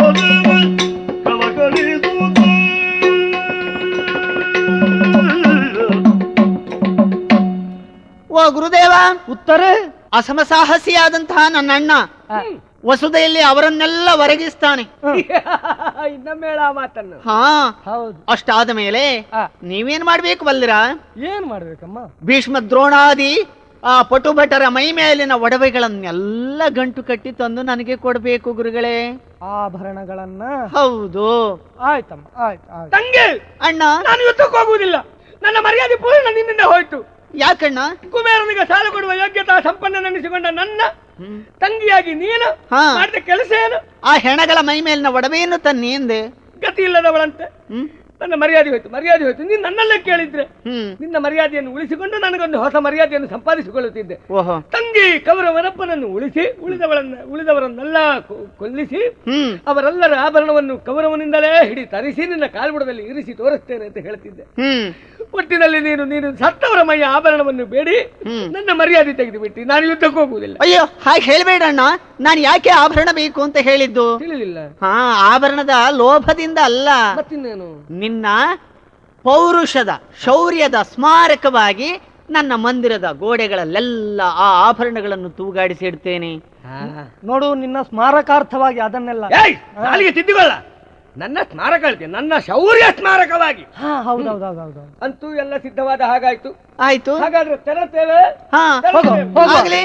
ಓ ಗುರುದೇವ ಉತ್ತರ ಅಸಮಸಾಹಸಿಯಾದಂತಹ ನನ್ನ ಅಣ್ಣ ವಸುದೆಯಲ್ಲಿ ಅವರನ್ನೆಲ್ಲ ಹೊರಗಿಸ್ತಾನೆ ಇನ್ನೊಮ್ಮೆ ಹೇಳ ಆ ಮಾತನ್ನು ಹಾ ಹೌದು ಅಷ್ಟಾದ ಮೇಲೆ ಆ. ನೀವೇನ್ ಮಾಡ್ಬೇಕು ಬಲ್ಲಿರಾ ಏನ್ ಮಾಡ್ಬೇಕಮ್ಮ ಭೀಷ್ಮ ದ್ರೋಣಾದಿ ಆ ಪಟುಭಟರ ಮೈ ಮೇಲಿನ ಒಡವೆಗಳನ್ನೆಲ್ಲ ಗಂಟು ಕಟ್ಟಿ ತಂದು ನನಗೆ ಕೊಡ್ಬೇಕು ಗುರುಗಳೇ ಆಭರಣಗಳನ್ನ ಹೌದು ಆಯ್ತಮ್ಮ ಆಯ್ತು ಆಯ್ತು ತಂಗಿ ಅಣ್ಣ ನಾನು ಯುದ್ಧಕ್ಕೆ ಹೋಗುವುದಿಲ್ಲ ನನ್ನ ಮರ್ಯಾದೆ ಪೂರ್ಣ ನಿನ್ನಿಂದ ಹೋಯ್ತು ಯಾಕಣ್ಣ ಕುಬೇರನಿಗೆ ಸಾಲ ಕೊಡುವ ಯೋಗ್ಯತಾ ಸಂಪನ್ನನೆನಿಸಿಕೊಂಡ ನನ್ನ ಹ್ಮ್. ತಂಗಿಯಾಗಿ ನೀನು ಹಾ. ಮಾಡಿದ ಕೆಲಸ ಏನು ಆ ಹೆಣಗಳ ಮೈ ಮೇಲಿನ ಒಡವೆಯನ್ನು ತನ್ನಿ ಎಂದೆ ಗತಿ ಇಲ್ಲದವಳಂತೆ ಹ್ಮ್ ನನ್ನ ಮರ್ಯಾದೆ ಹೋಯ್ತು ಮರ್ಯಾದೆ ಹೋಯ್ತು ನೀನು ನನ್ನಲ್ಲೇ ಕೇಳಿದ್ರೆ ಹ್ಮ್ ನಿನ್ನ ಮರ್ಯಾದೆಯನ್ನು ಉಳಿಸಿಕೊಂಡು ನನಗೊಂದು ಹೊಸ ಮರ್ಯಾದೆಯನ್ನು ಸಂಪಾದಿಸಿಕೊಳ್ಳುತ್ತಿದ್ದೆ ಓಹೋ ತಂಗಿ ಕೌರವನಪ್ಪನನ್ನು ಉಳಿಸಿ ಉಳಿದವಳನ್ನ ಉಳಿದವರನ್ನೆಲ್ಲ ಕೊ- ಕೊಲ್ಲಿಸಿ ಹ್ಮ್ ಅವರೆಲ್ಲರ ಆಭರಣವನ್ನು ಕೌರವನಿಂದಲೇ ಹಿಡಿ ತರಿಸಿ ನಿನ್ನ ಕಾಲ್ಬುಡದಲ್ಲಿ ಇರಿಸಿ ತೋರಿಸ್ತೇನೆ ಅಂತ ಹೇಳ್ತಿದ್ದೆ ಹ್ಮ್ ಒಟ್ಟಿನಲ್ಲಿ ನೀನು ನೀನು ಸತ್ತವರ ಮೈಯ ಆಭರಣವನ್ನು ಬೇಡಿ ಹ್ಮ್. ನನ್ನ ಮರ್ಯಾದೆ ತೆಗೆದು ಬಿಟ್ಟು ನಾನು ಯುದ್ಧಕ್ಕೆ ಹೋಗುವುದಿಲ್ಲ ಅಯ್ಯೋ ಹಾಗೆ ಹೇಳ್ಬೇಡಣ್ಣ ನಾನು ಯಾಕೆ ಆಭರಣ ಬೇಕು ಅಂತ ಹೇಳಿದ್ದು ತಿಳಿಲಿಲ್ಲ ಹಾ ಆಭರಣದ ಲೋಭದಿಂದ ಅಲ್ಲ ಮತ್ತಿನ್ನೇನು ನಿನ್ನ ಪೌರುಷದ ಶೌರ್ಯದ ಸ್ಮಾರಕವಾಗಿ ನನ್ನ ಮಂದಿರದ ಗೋಡೆಗಳಲ್ಲೆಲ್ಲ ಆ ಆಭರಣಗಳನ್ನು ತೂಗಾಡಿಸಿ ಇಡ್ತೇನೆ ನೋಡು ನಿನ್ನ ಸ್ಮಾರಕಾರ್ಥವಾಗಿ ಅದನ್ನೆಲ್ಲ ಏಯ್ ನಾಲಿಗೆ ತಿದ್ದುಕೊಳ್ಳ ನನ್ನ ಸ್ಮಾರಕ ಹೇಳ್ತೇನೆ ನನ್ನ ಶೌರ್ಯ ಸ್ಮಾರಕವಾಗಿ ಹಾ ಹೌದೌದೌದೌದು ಅಂತೂ ಎಲ್ಲ ಸಿದ್ಧವಾದ ಹಾಗಾಯ್ತು ಆಯ್ತು ಹಾಗಾದ್ರೆ ತೆರತೇವೆ ಹಾ ಹೋಗು, ಹೋಗು. ಆಗ್ಲಿ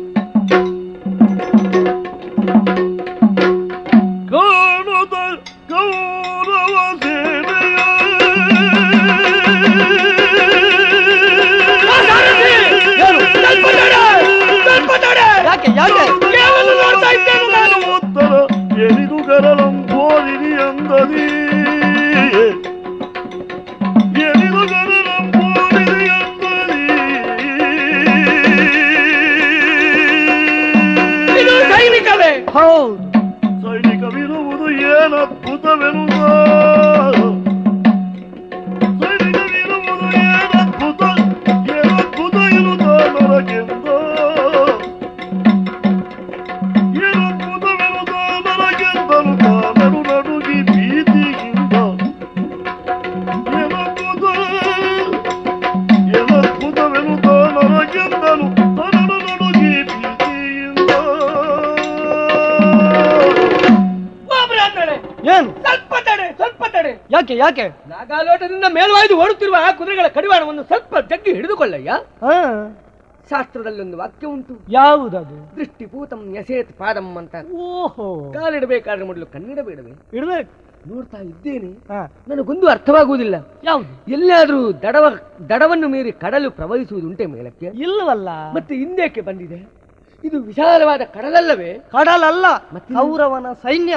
ಕಾಣದ ಕೌರವ ಸೇನೆಯ ಯಾಕೆ ಯಾಕೆ ಉತ್ತರ ಎನಿದು ಗರಳಂಬೋದಿನಿ ಅಂದದಿ ಎನಿದು ಗರಳಂಬೋದಿನಿ ಅಂದದಿ ಇದು ಸೈನಿಕವೇ ಹೌದು ಸೈನಿಕವಿರುವುದು ಏನದ್ಭುತವೆನುದ ಸೈನಿಕವಿರುವುದು ಏನದ್ಭುತ ಏನದ್ಭುತ ಇರುತ್ತ ನರಕೆಂದ ಏನದ್ಭುತವೆನುದ ನರಕೆಂದನು ತಾನರು ನಡುಗಿ ಭೀತಿಯಿಂದ ಏನದ್ಭುತ ಏನದ್ಭುತವೆನುದ ನರಕೆಂದನು ತನನು ನಡುಗಿ ಭೀತಿಯಿಂದ ಒಬ್ಬರಾದ್ಮೇಲೆ ಏನು ಸ್ವಲ್ಪ ತಡೆ ಸ್ವಲ್ಪ ತಡೆ ಯಾಕೆ ಯಾಕೆ ನಾಗಾಲೋಟದಿಂದ ಮೇಲ್ವಾಯ್ದು ಓಡುತ್ತಿರುವ ಆ ಕುದುರೆಗಳ ಕಡಿವಾಣವನ್ನು ಸ್ವಲ್ಪ ಜಗ್ಗಿ ಹಿಡಿದುಕೊಳ್ಳಯ್ಯ ಹಾ ಶಾಸ್ತ್ರದಲ್ಲಿ ಒಂದು ವಾಕ್ಯ ಉಂಟು ಯಾವುದದು ದೃಷ್ಟಿಭೂತಂ ಯಸೇತ್ ಪಾದಂ ಅಂತ ಓಹೋ ಕಾಲಿಡಬೇಕಾದ್ರೆ ಮೊದಲು ಕಣ್ಣಿಡಬೇಡವೆ ಇಡ್ಬೇಕು ನೋಡ್ತಾ ಇದ್ದೇನೆ ಹಾ ನನಗೊಂದು ಅರ್ಥವಾಗುವುದಿಲ್ಲ ಯಾವುದು ಎಲ್ಲಾದ್ರೂ ದಡವ ದಡವನ್ನು ಮೀರಿ ಕಡಲು ಪ್ರವಹಿಸುವುದುಂಟೆ ಮೇಲಕ್ಕೆ ಇಲ್ಲವಲ್ಲ ಮತ್ತೆ ಹಿಂದೇಕೆ ಬಂದಿದೆ ಇದು ವಿಶಾಲವಾದ ಕಡಲಲ್ಲವೇ ಕಡಲಲ್ಲ ಮತ್ತೆ? ಕೌರವನ ಸೈನ್ಯ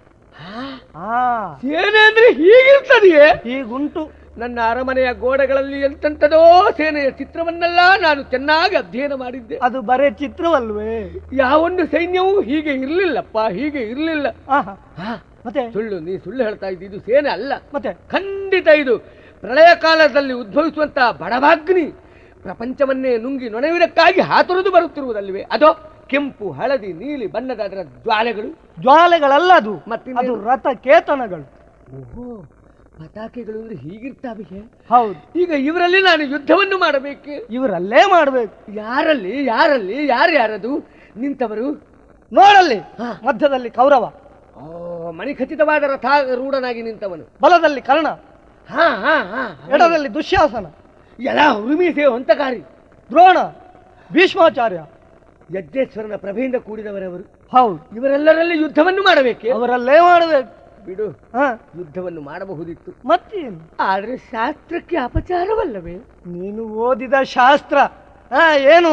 ಆ ಸೇನೆ ಅಂದ್ರೆ ಹೀಗಿರ್ತದೆಯೇ ಹೀಗುಂಟು ನನ್ನ ಅರಮನೆಯ ಗೋಡೆಗಳಲ್ಲಿ ಎಂತೆಂಥದೋ ಸೇನೆಯ ಚಿತ್ರವನ್ನೆಲ್ಲ ನಾನು ಚೆನ್ನಾಗಿ ಅಧ್ಯಯನ ಮಾಡಿದ್ದೆ ಅದು ಬರೇ ಚಿತ್ರವಲ್ವೇ ಯಾವೊಂದು ಸೈನ್ಯವೂ ಹೀಗೆ ಇರ್ಲಿಲ್ಲಪ್ಪ ಹೀಗೆ ಇರ್ಲಿಲ್ಲ ಆಹಾ ಹಾ, ಮತ್ತೆ ಸುಳ್ಳು ನೀ ಸುಳ್ಳು ಹೇಳ್ತಾ ಇದ್ದಿ ಇದು ಸೇನೆ ಅಲ್ಲ ಮತ್ತೆ ಖಂಡಿತ ಇದು ಪ್ರಳಯ ಕಾಲದಲ್ಲಿ ಉದ್ಭವಿಸುವಂತಹ ಬಡವಾಗ್ನಿ ಪ್ರಪಂಚವನ್ನೇ ನುಂಗಿ ನೊಣವಿರಕ್ಕಾಗಿ ಹಾತೊರೆದು ಬರುತ್ತಿರುವುದಲ್ವೇ ಅದೋ ಕೆಂಪು ಹಳದಿ ನೀಲಿ ಬಣ್ಣದ ಅದರ ಜ್ವಾಲೆಗಳು ಜ್ವಾಲೆಗಳಲ್ಲ ಅದು ಮತ್ತಿನ್ನೇನು? ಅದು ರಥ ಕೇತನಗಳು ಓಹೋ ಪತಾಕೆಗಳು ಅಂದ್ರೆ ಹೀಗಿರ್ತಾವೆ ಹೌದು ಈಗ ಇವರಲ್ಲಿ ನಾನು ಯುದ್ಧವನ್ನು ಮಾಡಬೇಕು ಇವರಲ್ಲೇ ಮಾಡ್ಬೇಕು ಯಾರಲ್ಲಿ ಯಾರಲ್ಲಿ ಯಾರು ಯಾರದು ನಿಂತವರು ನೋಡಲ್ಲಿ ಹಾ. ಮಧ್ಯದಲ್ಲಿ ಕೌರವ ಓ ಮಣಿಖಚಿತವಾದ ರಥ ರೂಢನಾಗಿ ನಿಂತವನು ಬಲದಲ್ಲಿ ಕರ್ಣ ಹಾ ಹಾ ಹಾ ಎಡದಲ್ಲಿ ದುಶ್ಯಾಸನ ಎಲ್ಲ ಉರುಮೀಸೆ ಹೊಂತಕಾರಿ ದ್ರೋಣ ಭೀಷ್ಮಾಚಾರ್ಯ ಯಜ್ಞೇಶ್ವರನ ಪ್ರಭೆಯಿಂದ ಕೂಡಿದವರವರು ಹೌದು ಇವರೆಲ್ಲರಲ್ಲಿ ಯುದ್ಧವನ್ನು ಮಾಡಬೇಕೆ ಅವರಲ್ಲೇ ಮಾಡಬೇಕು ಬಿಡು ಹಾ ಯುದ್ಧವನ್ನು ಮಾಡಬಹುದಿತ್ತು ಮತ್ತೇನು ಆದ್ರೆ ಶಾಸ್ತ್ರಕ್ಕೆ ಅಪಚಾರವಲ್ಲವೇ ನೀನು ಓದಿದ ಶಾಸ್ತ್ರ ಹಾ ಏನು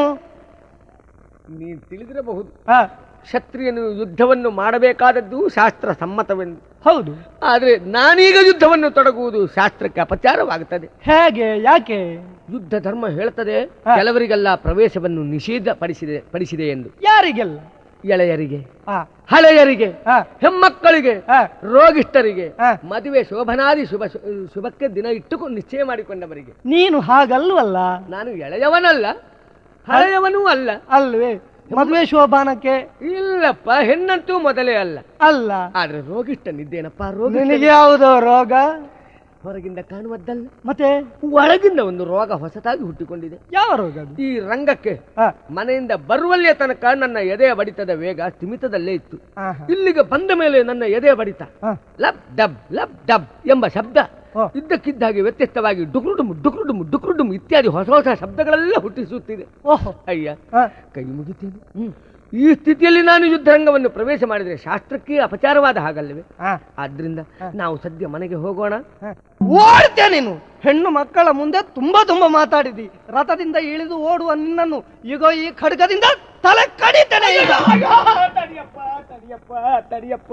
ನೀನು ತಿಳಿದಿರಬಹುದು ಹಾ ಕ್ಷತ್ರಿಯನು ಯುದ್ಧವನ್ನು ಮಾಡಬೇಕಾದದ್ದು ಶಾಸ್ತ್ರ ಸಮ್ಮತವೆಂದು ಹೌದು ಆದ್ರೆ ನಾನೀಗ ಯುದ್ಧವನ್ನು ತೊಡಗುವುದು ಶಾಸ್ತ್ರಕ್ಕೆ ಅಪಚಾರವಾಗುತ್ತದೆ ಹೇಗೆ ಯಾಕೆ ಯುದ್ಧ ಧರ್ಮ ಹೇಳ್ತದೆ ಹಾ. ಕೆಲವರಿಗೆಲ್ಲ ಪ್ರವೇಶವನ್ನು ನಿಷೇಧ ಪಡಿಸಿದೆ ಪಡಿಸಿದೆ ಎಂದು ಯಾರಿಗೆಲ್ಲ ಎಳೆಯರಿಗೆ ಹಾ ಹಳೆಯರಿಗೆ ಹಾ ಹೆಮ್ಮಕ್ಕಳಿಗೆ ಹಾ ರೋಗಿಷ್ಠರಿಗೆ ಹಾ. ಮದುವೆ ಶೋಭನಾದಿ ಶುಭ ಶುಭಕ್ಕೆ ದಿನ ಇಟ್ಟುಕೊಂಡು ನಿಶ್ಚಯ ಮಾಡಿಕೊಂಡವರಿಗೆ ನೀನು ಹಾಗಲ್ವಲ್ಲ ನಾನು ಎಳೆಯವನಲ್ಲ ಹಳೆಯವನೂ ಅಲ್ಲ ಅಲ್ವೇ ಮದುವೆ ಶೋಭಾನಕ್ಕೆ ಇಲ್ಲಪ್ಪ ಹೆಣ್ಣಂತೂ ಮೊದಲೇ ಅಲ್ಲ ಅಲ್ಲ ಆದ್ರೆ ರೋಗಿಷ್ಠನಿದ್ದೇನಪ್ಪ ರೋಗ ನಿನಗೆ ಯಾವುದೋ ರೋಗ ಹೊರಗಿಂದ ಕಾಣುವುದಲ್ಲ ಮತ್ತೆ ಒಳಗಿಂದ ಒಂದು ರೋಗ ಹೊಸತಾಗಿ ಹುಟ್ಟಿಕೊಂಡಿದೆ ಯಾವ ರೋಗ ಅದು ಈ ರಂಗಕ್ಕೆ ಹಾ, ಮನೆಯಿಂದ ಬರುವಲ್ಲಿಯ ತನಕ ನನ್ನ ಎದೆಯ ಬಡಿತದ ವೇಗ ಸ್ಥಿಮಿತದಲ್ಲೇ ಇತ್ತು ಹಾ, ಹಾ. ಇಲ್ಲಿಗೆ ಬಂದ ಮೇಲೆ ನನ್ನ ಎದೆಯ ಬಡಿತ ಹಾ. ಲಬ್ ಡಬ್ ಲಬ್ ಡಬ್ ಎಂಬ ಶಬ್ದ ಓ. ಇದ್ದಕ್ಕಿದ್ದಾಗೆ ವ್ಯತ್ಯಸ್ತವಾಗಿ ಡುಕ್ರುಡುಮ್ ಡುಕ್ರುಡುಮ್ ಡುಕ್ರುಡುಮ್ ಇತ್ಯಾದಿ ಹೊಸ ಹೊಸ ಶಬ್ದಗಳೆಲ್ಲ ಹುಟ್ಟಿಸುತ್ತಿದೆ ಓಹೋ ಅಯ್ಯ ಹಾ, ಕೈ ಮುಗಿತೇನೆ ಈ ಸ್ಥಿತಿಯಲ್ಲಿ ನಾನು ಯುದ್ಧರಂಗವನ್ನು ಪ್ರವೇಶ ಮಾಡಿದರೆ ಶಾಸ್ತ್ರಕ್ಕೆ ಅಪಚಾರವಾದ ಹಾಗಲ್ಲವೇ ಹಾ, ಆದ್ರಿಂದ ನಾವು ಸದ್ಯ ಮನೆಗೆ ಹೋಗೋಣ ಹಾ. ಓಡ್ತೀಯ ನೀನು ಹೆಣ್ಣು ಮಕ್ಕಳ ಮುಂದೆ ತುಂಬಾ ತುಂಬಾ ಮಾತಾಡಿದಿ ರಥದಿಂದ ಇಳಿದು ಓಡುವ ನಿನ್ನನ್ನು ಈಗ ಈ ಖಡ್ಗದಿಂದ ತಲೆ ಕಡಿತೇನೆ ಈಗ ತಡಿಯಪ್ಪ ತಡಿಯಪ್ಪ ತಡಿಯಪ್ಪ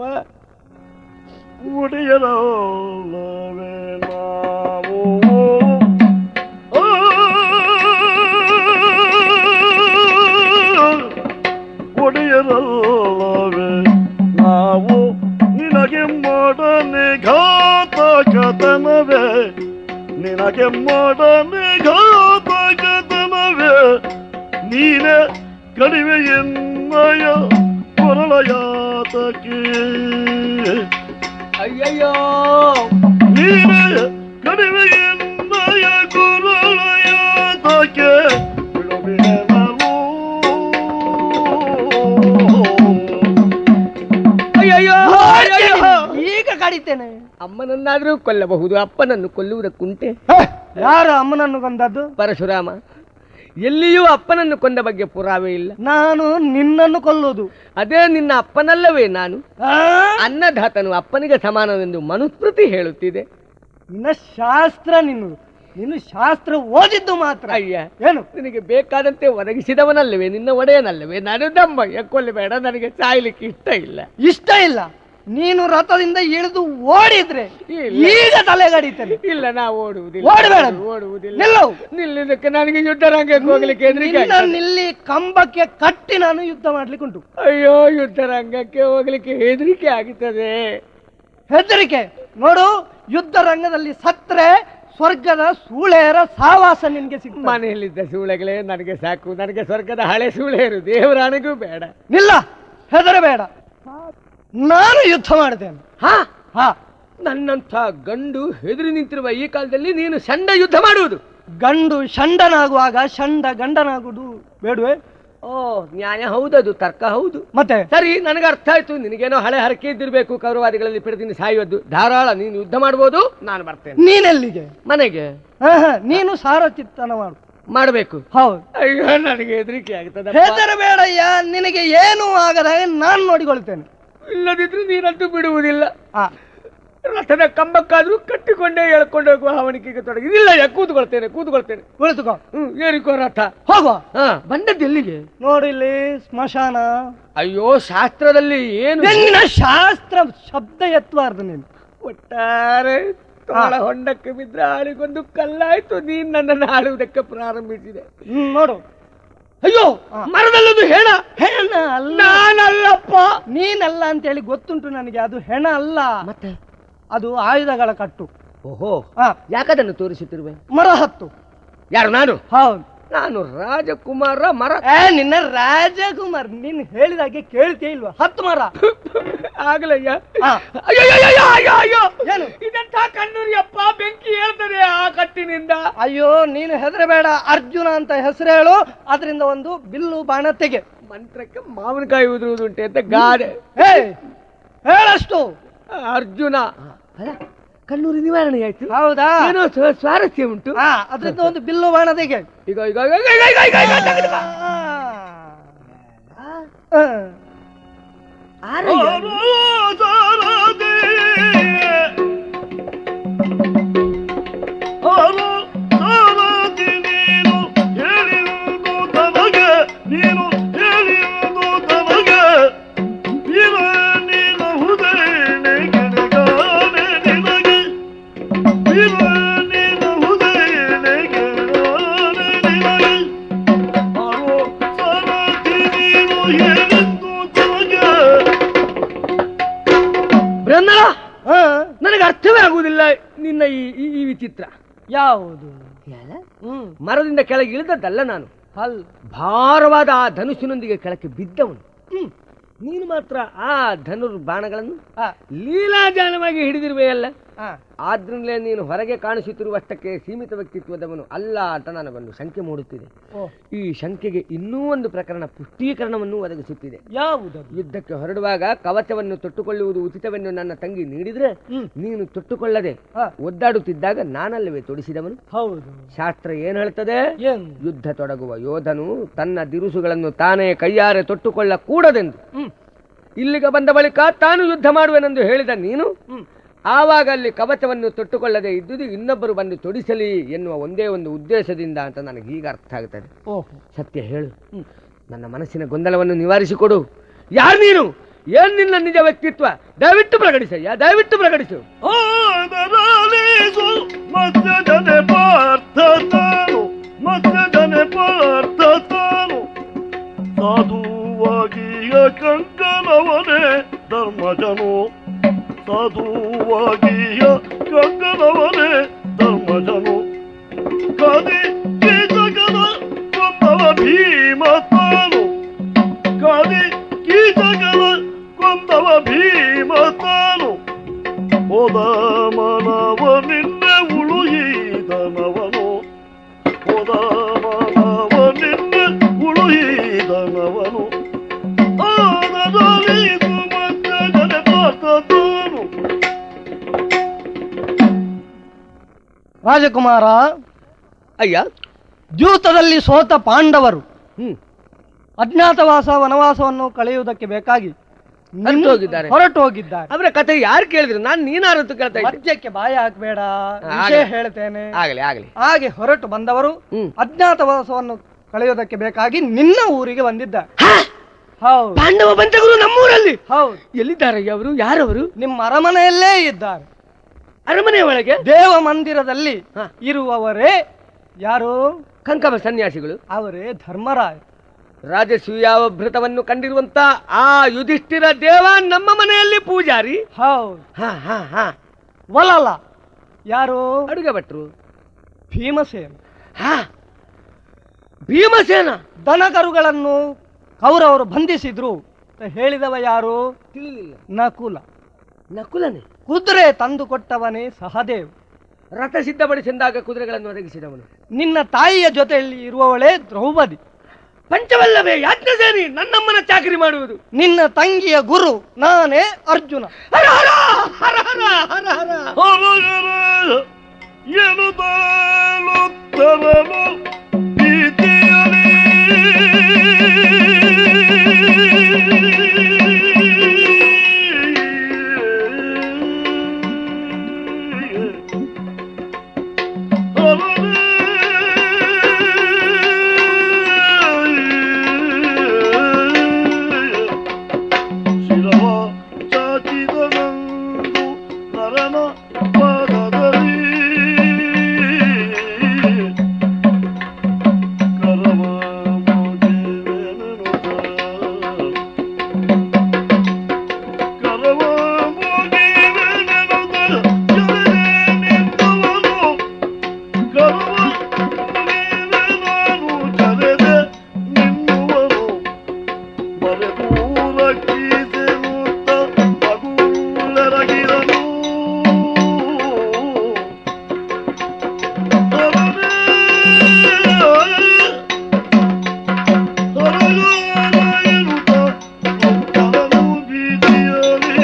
ಒಡೆಯರಲ್ಲವೇ ನಾವು ಆ, ಒಡೆಯರಲ್ಲವೇ ನಾವು ನಿನಗೆ ಮಾಡನೆ ಘಾತಕತನವೇ ನಿನಗೆ ಮಾಡನೆ ಘಾತಕತನವೇ ನೀನೆ ಕಡಿಮೆ ಎನ್ನಯ ಕೊರಳಯಾತಕ್ಕೆ ಅಯ್ಯಯ್ಯೋ ನೀನೆ ಕಡಿಮೆ ಎನ್ನಯ ಕೊರಳಯಾತಕ್ಕೆ ಬಿಡುಬಿಡಲವು ಅಯ್ಯಯ್ಯೋ ಓಡ್ತೀಯ ಅಯ್ಯಯ್ಯೋ. ನೀನು. ಈಗ ಕಡಿತೇನೆ ಅಮ್ಮನನ್ನಾದ್ರೂ ಕೊಲ್ಲಬಹುದು ಅಪ್ಪನನ್ನು ಕೊಲ್ಲುವುದಕ್ಕುಂಟೆ ಯಾರು ಅಮ್ಮನನ್ನು ಕೊಂದದ್ದು ಪರಶುರಾಮ ಎಲ್ಲಿಯೂ ಅಪ್ಪನನ್ನು ಕೊಂದ ಬಗ್ಗೆ ಪುರಾವೆ ಇಲ್ಲ ನಾನು ನಿನ್ನನ್ನು ಕೊಲ್ಲುವುದು ಅದೇ ನಿನ್ನ ಅಪ್ಪನಲ್ಲವೇ ನಾನು ಆ? ಅನ್ನದಾತನು ಅಪ್ಪನಿಗೆ ಸಮಾನವೆಂದು ಮನುಸ್ಮೃತಿ ಹೇಳುತ್ತಿದೆ ನಿನ್ನ ಶಾಸ್ತ್ರ ನೀನು ನೀನು ಶಾಸ್ತ್ರ ಓದಿದ್ದು ಮಾತ್ರ ಅಯ್ಯ ಏನು ನಿನಗೆ ಬೇಕಾದಂತೆ ಒದಗಿಸಿದವನಲ್ಲವೇ ನಿನ್ನ ಒಡೆಯನಲ್ಲವೇ ನಾನು ದಮ್ಮಯ್ಯ ಕೊಲ್ಲಬೇಡ ನನಗೆ ಸಾಯ್ಲಿಕ್ಕೆ ಇಷ್ಟ ಇಲ್ಲ ಇಷ್ಟ ಇಲ್ಲ ನೀನು ರಥದಿಂದ ಇಳಿದು ಓಡಿದ್ರೆ ಇಲ್ಲ. ಈಗ ತಲೆಗಡಿತೇನೆ ಇಲ್ಲ ನಾ ಓಡುವುದಿಲ್ಲ ಓಡಬೇಡ. ಓಡುವುದಿಲ್ಲ ನಿಲ್ಲು. ನಿಲ್ಲಿದ್ದಕ್ಕೆ ನನಗೆ ಯುದ್ಧ ರಂಗಕ್ಕೆ ಹೋಗ್ಲಿಕ್ಕೆ ಹೆದರಿಕೆ ನಿನ್ನ ಆಗ್ತದೆ. ನಿಲ್ಲಿ ಕಂಬಕ್ಕೆ ಕಟ್ಟಿ ನಾನು ಯುದ್ಧ ಮಾಡ್ಲಿಕ್ಕೆ ಉಂಟು ಅಯ್ಯೋ ಯುದ್ಧ ರಂಗಕ್ಕೆ ಹೋಗ್ಲಿಕ್ಕೆ ಹೆದರಿಕೆ ಆಗುತ್ತದೆ ಹೆದರಿಕೆ ನೋಡು ಯುದ್ಧ ರಂಗದಲ್ಲಿ ಸತ್ರೆ ಸ್ವರ್ಗದ ಸೂಳೆಯರ ಸಾವಾಸ ನಿನ್ಗೆ ಸಿಗ್ತದೆ ಮನೆಯಲ್ಲಿದ್ದ ಸೂಳೆಗಳೇ ನನಗೆ ಸಾಕು ನನಗೆ ಸ್ವರ್ಗದ ಹಳೆ ಸೂಳೆಯರು ದೇವರಾಣಿಗೂ ಬೇಡ ನಿಲ್ಲ ಹೆದರಬೇಡ ನಾನು ಯುದ್ಧ ಮಾಡ್ತೇನೆ ಹಾ ಹಾ ನನ್ನಂಥ ಗಂಡು ಹೆದರಿ ನಿಂತಿರುವ ಈ ಕಾಲದಲ್ಲಿ ನೀನು ಸಣ್ಣ ಯುದ್ಧ ಮಾಡುವುದು ಗಂಡು ಷಂಡನಾಗುವಾಗ ಷಂಡ ಗಂಡನಾಗುವುದು ಬೇಡವೆ ಓ ನ್ಯಾಯ ಹೌದದು ತರ್ಕ ಹೌದು ಮತ್ತೆ ಸರಿ ನನಗೆ ಅರ್ಥ ಆಯ್ತು ನಿನಗೇನೋ ಹಳೆ ಹರಕೆ ಇದ್ದಿರ್ಬೇಕು ಕೌರವಾದಿಗಳಲ್ಲಿ ಪಿಡಿದಿನಿ ಸಾಯೋದು ಧಾರಾಳ ನೀನು ಯುದ್ಧ ಮಾಡ್ಬೋದು ನಾನು ಬರ್ತೇನೆ ನೀನೆಲ್ಲಿಗೆ ಮನೆಗೆ ಹ, ಹ, ನೀನು ಸಾರಚಿತ್ತನ ಮಾಡು ಮಾಡಬೇಕು ಹೌದು ಅಯ್ಯೋ ನನಗೆ ಹೆದರಿಕೆ ಆಗ್ತದೆ ಹೆದರಬೇಡಯ್ಯ ನಿನಗೆ ಏನೂ ಆಗದ ಹಾಗೆ ನಾನು ನೋಡಿಕೊಳ್ತೇನೆ ಇಲ್ಲದಿದ್ರೆ ನೀನಂತೂ ಬಿಡುವುದಿಲ್ಲ ಆ, ರಥದ ಕಂಬಕ್ಕಾದ್ರೂ ಕಟ್ಟಿಕೊಂಡೇ ಎಳ್ಕೊಂಡು ಹೋಗುವ ಹವಣಿಕೆಗೆ ತೊಡಗಿ ಇಲ್ಲ ಯಾ ಕೂತ್ಕೊಳ್ತೇನೆ ಕೂತ್ಕೊಳ್ತೇನೆ ಕುಳಿತುಕೋ ಹ್ಮ್ ಏರಿಕೋ ರಥ ಹೋಗುವ ಹಾ ಬಂದದ್ದು ಎಲ್ಲಿಗೆ ನೋಡಿಲ್ಲಿ ಸ್ಮಶಾನ ಅಯ್ಯೋ ಶಾಸ್ತ್ರದಲ್ಲಿ ಏನು ನಿನ್ನ ಶಾಸ್ತ್ರ ಶಬ್ದ ಎತ್ತಬಾರ್ದು ನೀನು ಒಟ್ಟಾರೆ ತೋಳ ಹೊಂಡಕ್ಕೆ ಬಿದ್ದರೆ ಆಳಿಗೊಂದು ಕಲ್ಲಾಯ್ತು ನೀನ್ ನನ್ನನ್ನು ಆಳುವುದಕ್ಕೆ ಪ್ರಾರಂಭಿಸಿದೆ ಹ್ಮ್, ನೋಡು ಅಯ್ಯೋ ಮರದಲ್ಲೊಂದು ಹೇಳ ಹೆಣ ಅಲ್ಲ ನಾನಲ್ಲಪ್ಪ ನೀನಲ್ಲ ಅಂತೇಳಿ ಗೊತ್ತುಂಟು ನನಗೆ ಅದು ಹೆಣ ಅಲ್ಲ ಮತ್ತೆ ಅದು ಆಯುಧಗಳ ಕಟ್ಟು ಓಹೋ ಆ, ಯಾಕದನ್ನು ತೋರಿಸುತ್ತಿರುವೆ ಮರ ಹತ್ತು ಯಾರು ನಾನು ಹೌದು ನಾನು ರಾಜಕುಮಾರ ಮರ ಏ ನಿನ್ನ ರಾಜಕುಮಾರ್ ನೀನು ಹೇಳಿದಾಗೆ ಕೇಳ್ತೇ ಇಲ್ವಾ ಹತ್ತು ಮರ ಆಗಲಯ್ಯ ಆ. ಅಯ್ಯೋ ಅಯ್ಯೋ, ಅಯ್ಯೋ, ಅಯ್ಯೋ, ಅಯ್ಯೋ. ಏನು? ಇದೆಂಥ ಕಣ್ಣೂರಿಯಪ್ಪ ಬೆಂಕಿ ಹೇಳ್ತದೆ ಆ ಕಟ್ಟಿನಿಂದ ಅಯ್ಯೋ ನೀನು ಹೆದರಬೇಡ ಅರ್ಜುನ ಅಂತ ಹೆಸರು ಹೇಳು ಅದರಿಂದ ಒಂದು ಬಿಲ್ಲು ಬಾಣ ತೆಗೆ ಮಂತ್ರಕ್ಕೆ ಮಾವಿನಕಾಯಿ ಉದುರುವುದುಂಟೆ ಅಂತ ಗಾದೆ ಏ ಹೇಳಷ್ಟು ಅರ್ಜುನ ಅಲ್ಲ ಕಣ್ಣೂರಿ ನಿವಾರಣೆ ಆಯ್ತು ಹೌದಾ ಏನೋ ಸ್ವ- ಸ್ವಾರಸ್ಯ ಉಂಟು ಹಾ ಅದರಿಂದ ಒಂದು ಬಿಲ್ಲು ಬಾಣ ತೆಗೆ ಈಗ ಈಗ ಈಗ ಈಗ ಈಗ ಈಗ ಈಗ ತೆಗೆದು ಬಾ. ಆ. ಆರಯ್ಯ. ಸಾರದೆ ಹಾಲು ಸಾರದಿ ನೀನು ಹೇಳಿರುವುದು ತನಗೆ ನೀನು ಹೇಳಿರುವುದು ತನಗೆ ಇವ ನೀನು ಹುದಯಣೆ ಗೆಣಗಾನೆ ನಿನಗೆ ಇವ ನೀನು ಹುದಯಣೆ ಗೆಣಗಾನೆ ನಿನಗೆ ಹಾಲು ಸಾರದಿ ನೀನು ಹೇಳಿದ್ದು ತನಗೆ ಬ್ರಹ್ಮಣ ಆ, ನನಗೆ ಅರ್ಥವೇ ಆಗುವುದಿಲ್ಲ ನಿನ್ನ ಈ ಈ- ಈ ವಿಚಿತ್ರ ಯಾವುದು ಹ್ಮ್ ಮರದಿಂದ ಕೆಳಗೆ ಇಳಿದದ್ದಲ್ಲ ನಾನು ಅಲ್ಲ ಭಾರವಾದ ಆ ಧನುಷಿನೊಂದಿಗೆ ಕೆಳಕ್ಕೆ ಬಿದ್ದವನು ಹ್ಮ್ ನೀನು ಮಾತ್ರ ಆ ಧನುರ್ ಬಾಣಗಳನ್ನು ಆ, ಲೀಲಾಜಾಲವಾಗಿ ಹಿಡಿದಿರುವೆಯಲ್ಲ ಆ. ಆದ್ರಿಂದಲೇ ನೀನು ಹೊರಗೆ ಕಾಣಿಸುತ್ತಿರುವಷ್ಟಕ್ಕೆ ಸೀಮಿತ ವ್ಯಕ್ತಿತ್ವದವನು ಅಲ್ಲ ಅಂತ ನನಗೊಂದು ಶಂಕೆ ಮೂಡುತ್ತಿದೆ ಓ ಈ ಶಂಕೆಗೆ ಇನ್ನೂ ಒಂದು ಪ್ರಕರಣ ಪುಷ್ಟೀಕರಣವನ್ನು ಒದಗಿಸುತ್ತಿದೆ ಯಾವುದದು ಯುದ್ಧಕ್ಕೆ ಹೊರಡುವಾಗ ಕವಚವನ್ನು ತೊಟ್ಟುಕೊಳ್ಳುವುದು ಉಚಿತವೆಂದು ನನ್ನ ತಂಗಿ ನೀಡಿದ್ರೆ ಹ್ಮ್. ನೀನು ತೊಟ್ಟುಕೊಳ್ಳದೆ ಆ, ಒದ್ದಾಡುತ್ತಿದ್ದಾಗ ನಾನಲ್ಲವೇ ತೊಡಿಸಿದವನು ಹೌದು ಶಾಸ್ತ್ರ ಏನ್ ಹೇಳ್ತದೆ ಏನು ಯುದ್ಧ ತೊಡಗುವ ಯೋಧನು ತನ್ನ ದಿರುಸುಗಳನ್ನು ತಾನೇ ಕೈಯಾರೆ ತೊಟ್ಟುಕೊಳ್ಳ ಕೂಡದೆಂದು ಹ್ಮ್ ಇಲ್ಲಿಗೆ ಬಂದ ಬಳಿಕ ತಾನು ಯುದ್ಧ ಮಾಡುವೆನೆಂದು ಹೇಳಿದ ನೀನು ಹ್ಮ್ ಆವಾಗ ಅಲ್ಲಿ ಕವಚವನ್ನು ತೊಟ್ಟುಕೊಳ್ಳದೆ ಇದ್ದುದು ಇನ್ನೊಬ್ಬರು ಬಂದು ತೊಡಿಸಲಿ ಎನ್ನುವ ಒಂದೇ ಒಂದು ಉದ್ದೇಶದಿಂದ ಅಂತ ನನಗೆ ಈಗ ಅರ್ಥ ಆಗ್ತದೆ ಓಹೋ ಸತ್ಯ ಹೇಳು ನನ್ನ ಮನಸ್ಸಿನ ಗೊಂದಲವನ್ನು ನಿವಾರಿಸಿಕೊಡು ಯಾರು ನೀನು ಏನ್ ನಿನ್ನ ನಿಜ ವ್ಯಕ್ತಿತ್ವ ದಯವಿಟ್ಟು ಪ್ರಕಟಿಸಯ್ಯ ದಯವಿಟ್ಟು ಪ್ರಕಟಿಸು ಆದರಾಲೀಸು ಮತ್ಸ್ಯಜನೆ ಪಾರ್ಥ ತಾನು ಮತ್ಸ್ಯಜನೆ ಪಾರ್ಥ ತಾನು ಸಾಧುವಾಗಿಯ ಕಂಕನವನೇ ಧರ್ಮಜನು ಸಾಧುವಾಗಿಯ ಕಂಕನವನೇ ಧರ್ಮಜನು ಕದಿ ಕೀಚಕನ ಕೊಂದವ ಭೀಮ ತಾನು ಕದಿ ಕೀಚಕನ ಕೊಂದವ ಭೀಮ ತಾನು ಹೋದ ಮನವ ನಿನ್ನೆ ಉಳುಯಿದನವನು ಹೋದ ಮನವ ನಿನ್ನೆ ಉಳುಯಿದನವನು ಆದರಲಿದು ಮತ್ತೆ ಜನ ಪಾತನು ರಾಜಕುಮಾರ ಅಯ್ಯ ದ್ಯೂತದಲ್ಲಿ ಸೋತ ಪಾಂಡವರು ಹ್ಮ್ ಅಜ್ಞಾತವಾಸ ವನವಾಸವನ್ನು ಕಳೆಯುವುದಕ್ಕೆ ಬೇಕಾಗಿ ಹೊರಟು ಹೋಗಿದ್ದಾರೆ. ಹೊರಟು ಹೋಗಿದ್ದಾರೆ ಅವರ ಕತೆ ಯಾರು ಕೇಳಿದ್ರು ನಾನು ನೀನಾರು ಅಂತ ಕೇಳ್ತಾ ಇದ್ದೆ ಮದ್ಯಕ್ಕೆ ಬಾಯ ಹಾಕ್ಬೇಡ ಹಾಗೆ. ವಿಷಯ ಹೇಳ್ತೇನೆ ಆಗ್ಲಿ ಆಗ್ಲಿ ಹಾಗೆ ಹೊರಟು ಬಂದವರು ಹ್ಮ್ ಅಜ್ಞಾತವಾಸವನ್ನು ಕಳೆಯುವುದಕ್ಕೆ ಬೇಕಾಗಿ ನಿನ್ನ ಊರಿಗೆ ಬಂದಿದ್ದಾರೆ ಹೌದು ಪಾಂಡವ ಬಂಧಗರು ನಮ್ಮೂರಲ್ಲಿ ಹೌದು ಎಲ್ಲಿದ್ದಾರಯ್ಯ ಅವರು ಯಾರವರು ನಿಮ್ಮ ಅರಮನೆಯಲ್ಲೇ ಇದ್ದಾರೆ ಅರಮನೆ ಒಳಗೆ ದೇವ ಮಂದಿರದಲ್ಲಿ ಹ. ಇರುವವರೇ ಯಾರು ಕಂಕಮ ಸನ್ಯಾಸಿಗಳು ಅವರೇ ಧರ್ಮರಾಯ ರಾಜಸೂಯಾವಭೃತವನ್ನು ಕಂಡಿರುವಂತ ಆ ಯುಧಿಷ್ಠಿರ ದೇವ ನಮ್ಮ ಮನೆಯಲ್ಲಿ ಪೂಜಾರಿ ಹೌದು ಹಾ ಹಾ ಹಾ ವಲಲ ಯಾರು ಅಡುಗೆ ಭಟ್ರು ಭೀಮಸೇನ ಹಾ ಭೀಮಸೇನ ದನಕರುಗಳನ್ನು ಕೌರವರು ಬಂಧಿಸಿದ್ರು ಅಂತ ಹೇಳಿದವ ಯಾರು ತಿಳಿಲಿಲ್ಲ ನಕುಲ ನಕುಲನೆ ಕುದುರೆ ತಂದು ಕೊಟ್ಟವನೇ ಸಹದೇವ್ ರಥ ಸಿದ್ಧಪಡಿಸಿದಾಗ ಕುದುರೆಗಳನ್ನು ಒದಗಿಸಿದವನು ನಿನ್ನ ತಾಯಿಯ ಜೊತೆಯಲ್ಲಿ ಇರುವವಳೇ ದ್ರೌಪದಿ ಪಂಚವಲ್ಲವೇ ಯಾಜ್ಞಸೇನಿ ನನ್ನಮ್ಮನ ಚಾಕರಿ ಮಾಡುವುದು ನಿನ್ನ ತಂಗಿಯ ಗುರು ನಾನೇ ಅರ್ಜುನ ಹರ ಹರ ಹರ ಹರ ಹರ ಹರ ಹೊರಗರ ಎನ್ನುತ್ತಲುತ್ತರನು ಭೀತಿಯಲಿ ಶಿರವ ಚಾಚಿದನಂದು ನರನ ಪಾದದಲ್ಲಿ ಕರವ ಮೋಗಿವೆನನುತ. ಕರವ ಮೋಗಿವೆನನುತ. ಜಲದೆ ನಿಂತವನು ಕರವ ಮೋಗಿವೆನನು ಜಲದೆ ನಿನ್ನುವನು ಮರೆದೂರಕ್ಕೀಸೆನುತ್ತ ಮಗುಳರಗಿದನು ಅವನೇ ಹೊರಗಾರನಿರುತ್ತ ಒಬ್ಬರನು ಬೀದಿಯಲಿ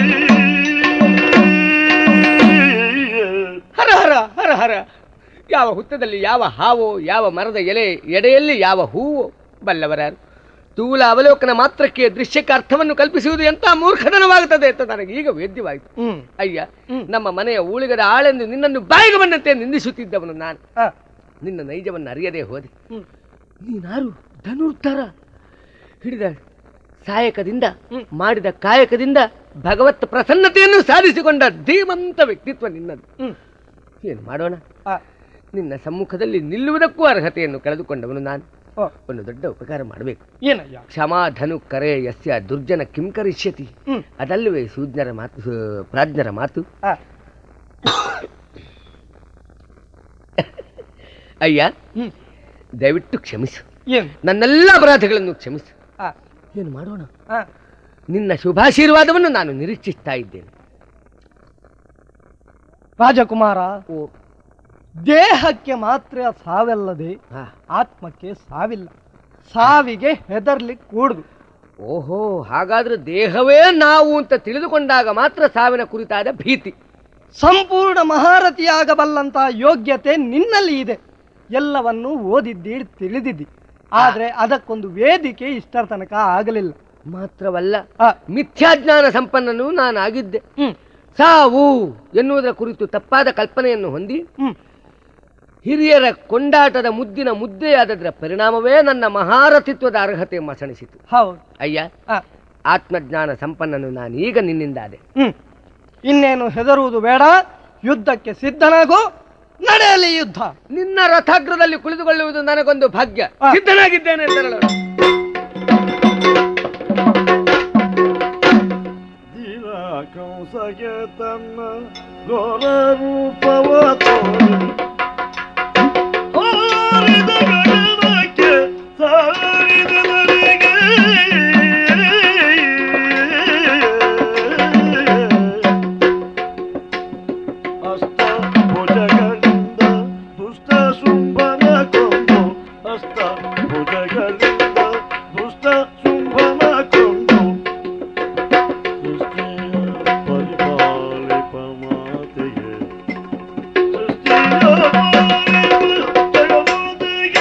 ಹರ ಹರ ಹರ ಹರ ಯಾವ ಹುತ್ತದಲ್ಲಿ ಯಾವ ಹಾವು ಯಾವ ಮರದ ಎಲೆ ಎಡೆಯಲ್ಲಿ ಯಾವ ಹೂವು ಬಲ್ಲವರಾರು ಸ್ಥೂಲ ಅವಲೋಕನ ಮಾತ್ರಕ್ಕೆ ದೃಶ್ಯಕ್ಕೆ ಅರ್ಥವನ್ನು ಕಲ್ಪಿಸುವುದು ಎಂತ ಮೂರ್ಖತನವಾಗುತ್ತದೆ ಅಂತ ನನಗೆ ಈಗ ವೇದ್ಯವಾಯಿತು ಹ್ಮ್ ಅಯ್ಯ ಹ್ಮ್. ನಮ್ಮ ಮನೆಯ ಊಳಿಗರ ಆಳೆಂದು ನಿನ್ನನ್ನು ಬಾಯಿಗೆ ಬಂದಂತೆ ನಿಂದಿಸುತ್ತಿದ್ದವನು ನಾನು ಆ, ನಿನ್ನ ನೈಜವನ್ನು ಅರಿಯದೇ ಹೋದೆ ಹ್ಮ್. ನೀನಾರು ಧನುರ್ಧರ ಹಿಡಿದ ಸಾಯಕದಿಂದ ಹ್ಮ್. ಮಾಡಿದ ಕಾಯಕದಿಂದ ಭಗವತ್ ಪ್ರಸನ್ನತೆಯನ್ನು ಸಾಧಿಸಿಕೊಂಡ ಧೀಮಂತ ವ್ಯಕ್ತಿತ್ವ ನಿನ್ನದು ಹ್ಮ್ ಏನು ಮಾಡೋಣ ಆ, ನಿನ್ನ ಸಮ್ಮುಖದಲ್ಲಿ ನಿಲ್ಲುವುದಕ್ಕೂ ಅರ್ಹತೆಯನ್ನು ಕಳೆದುಕೊಂಡವನು ನಾನು ಓ, ಒಂದು ದೊಡ್ಡ ಉಪಕಾರ ಮಾಡಬೇಕು ಏನಯ್ಯ ಕ್ಷಮಾಧನು ಕರೆ ಯಸ್ಯ ದುರ್ಜನ ಕಿಂ ಕರಿಷ್ಯತಿ ಹ್ಮ್ ಅದಲ್ಲವೇ ಸೂಜ್ಞರ ಮಾತು ಸು- ಪ್ರಾಜ್ಞರ ಮಾತು ಆ, ಅಯ್ಯ ಹ್ಮ್ ದಯವಿಟ್ಟು ಕ್ಷಮಿಸು ಏನು ನನ್ನೆಲ್ಲ ಅಪರಾಧಗಳನ್ನು ಕ್ಷಮಿಸು ಆ, ಏನು ಮಾಡೋಣ ಆ, ನಿನ್ನ ಶುಭಾಶೀರ್ವಾದವನ್ನು ನಾನು ನಿರೀಕ್ಷಿಸ್ತಾ ಇದ್ದೇನೆ ರಾಜಕುಮಾರ ಓ ದೇಹಕ್ಕೆ ಮಾತ್ರ ಸಾವಲ್ಲದೆ ಹಾ ಆತ್ಮಕ್ಕೆ ಸಾವಿಲ್ಲ ಸಾವಿಗೆ ಹೆದರ್ಲಿಕ್ಕೆ ಕೂಡುದು ಓಹೋ ಹಾಗಾದ್ರೆ ದೇಹವೇ ನಾವು ಅಂತ ತಿಳಿದುಕೊಂಡಾಗ ಮಾತ್ರ ಸಾವಿನ ಕುರಿತಾದ ಭೀತಿ ಸಂಪೂರ್ಣ ಮಹಾರಥಿಯಾಗಬಲ್ಲಂತ ಯೋಗ್ಯತೆ ನಿನ್ನಲ್ಲಿ ಇದೆ ಎಲ್ಲವನ್ನು ಓದಿದ್ದಿ ತಿಳಿದಿದ್ದಿ ಆದ್ರೆ ಅದಕ್ಕೊಂದು ವೇದಿಕೆ ಇಷ್ಟರ ತನಕ ಆಗಲಿಲ್ಲ ಮಾತ್ರವಲ್ಲ ಆ, ಮಿಥ್ಯಾಜ್ಞಾನ ಸಂಪನ್ನನು ನಾನಾಗಿದ್ದೆ ಹ್ಮ್ ಸಾವು ಎನ್ನುವುದರ ಕುರಿತು ತಪ್ಪಾದ ಕಲ್ಪನೆಯನ್ನು ಹೊಂದಿ ಹ್ಮ್ ಹಿರಿಯರ ಕೊಂಡಾಟದ ಮುದ್ದಿನ ಮುದ್ದೆಯಾದದರ ಪರಿಣಾಮವೇ ನನ್ನ ಮಹಾರಥಿತ್ವದ ಅರ್ಹತೆ ಮಸಣಿಸಿತು ಹೌದು ಅಯ್ಯ ಆ, ಆತ್ಮಜ್ಞಾನ ಸಂಪನ್ನನು ನಾನೀಗ ನಿನ್ನಿಂದಾದೆ ಹ್ಮ್ ಇನ್ನೇನು ಹೆದರುವುದು ಬೇಡ ಯುದ್ಧಕ್ಕೆ ಸಿದ್ಧನಾಗು ನಡೆಯಲಿ ಯುದ್ಧ ನಿನ್ನ ರಥಾಗ್ರದಲ್ಲಿ ಕುಳಿತುಕೊಳ್ಳುವುದು ನನಗೊಂದು ಭಾಗ್ಯ ಆ. ಸಿದ್ಧನಾಗಿದ್ದೇನೆ ಎಂದರಳು. ದಿನ ಕಂಸಗೆ ತನ್ನ ಘೋರ ರೂಪವ ತೋರಿ ಹಾರಿದ ಗಗನಕ್ಕೆ ಸಾರಿದ ನರಿಗೆ ಅಷ್ಟ ಭುಜಗಳಿಂದ ದುಷ್ಟ ಶುಂಭನ ಕೊಂದು ಅಷ್ಟ ಭುಜಗಳಿಂದ ದುಷ್ಟ ಶುಂಭನ ಕೊಂದು ಸೃಷ್ಟಿಯ ಪರಿಪಾಲಿಪ ಮಾತೆಗೆ ಸೃಷ್ಟಿಯ ಪರಿಪಾಲಿಪ ಜಗಮಾತೆಗೆ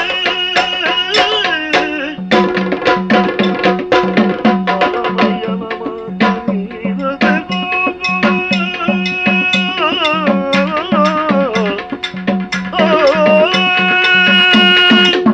ಪರಮಯ್ಯನ ಮಾತ ನೀಡದೆ ಹೋಗು.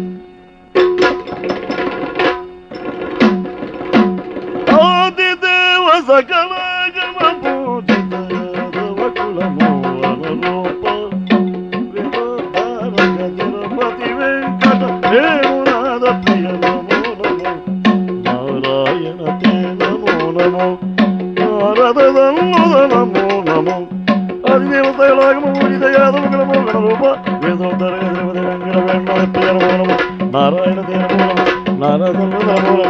ಆದಿದೇವ ಸಕಲಾಗಮ ಪೂಜಿತಯಾದವ ಕುಲಮೋಹನ ರೂಪ ವಿವಧಾರಕ ತಿರುಪತಿ ವೆಂಕಟ ರೇಣುನಾದ ಪ್ರಿಯ ನಮೋ ನಮೋ ನಾರಾಯಣ ತೇ ನಮೋ ನಮೋ ನಾರದನ್ನುದ ನಮೋ ನಮೋ ಆದಿದೇವತೆಗಳಾಗಮ ಪೂಜಿತಯಾದವ ಕುಲಮೋಹನ ರೂಪ ವೇದೋದ್ಧಾರಕ ತಿರುಪತಿ ವೆಂಕಟ ವೇಣುನಾದ ಪ್ರಿಯ ನಮೋ ನಮೋ ನಾರಾಯಣ ತೇ ನಮೋ ನಮೋ ನಾರದನ್ನುದ ನಮೋ ನಮೋ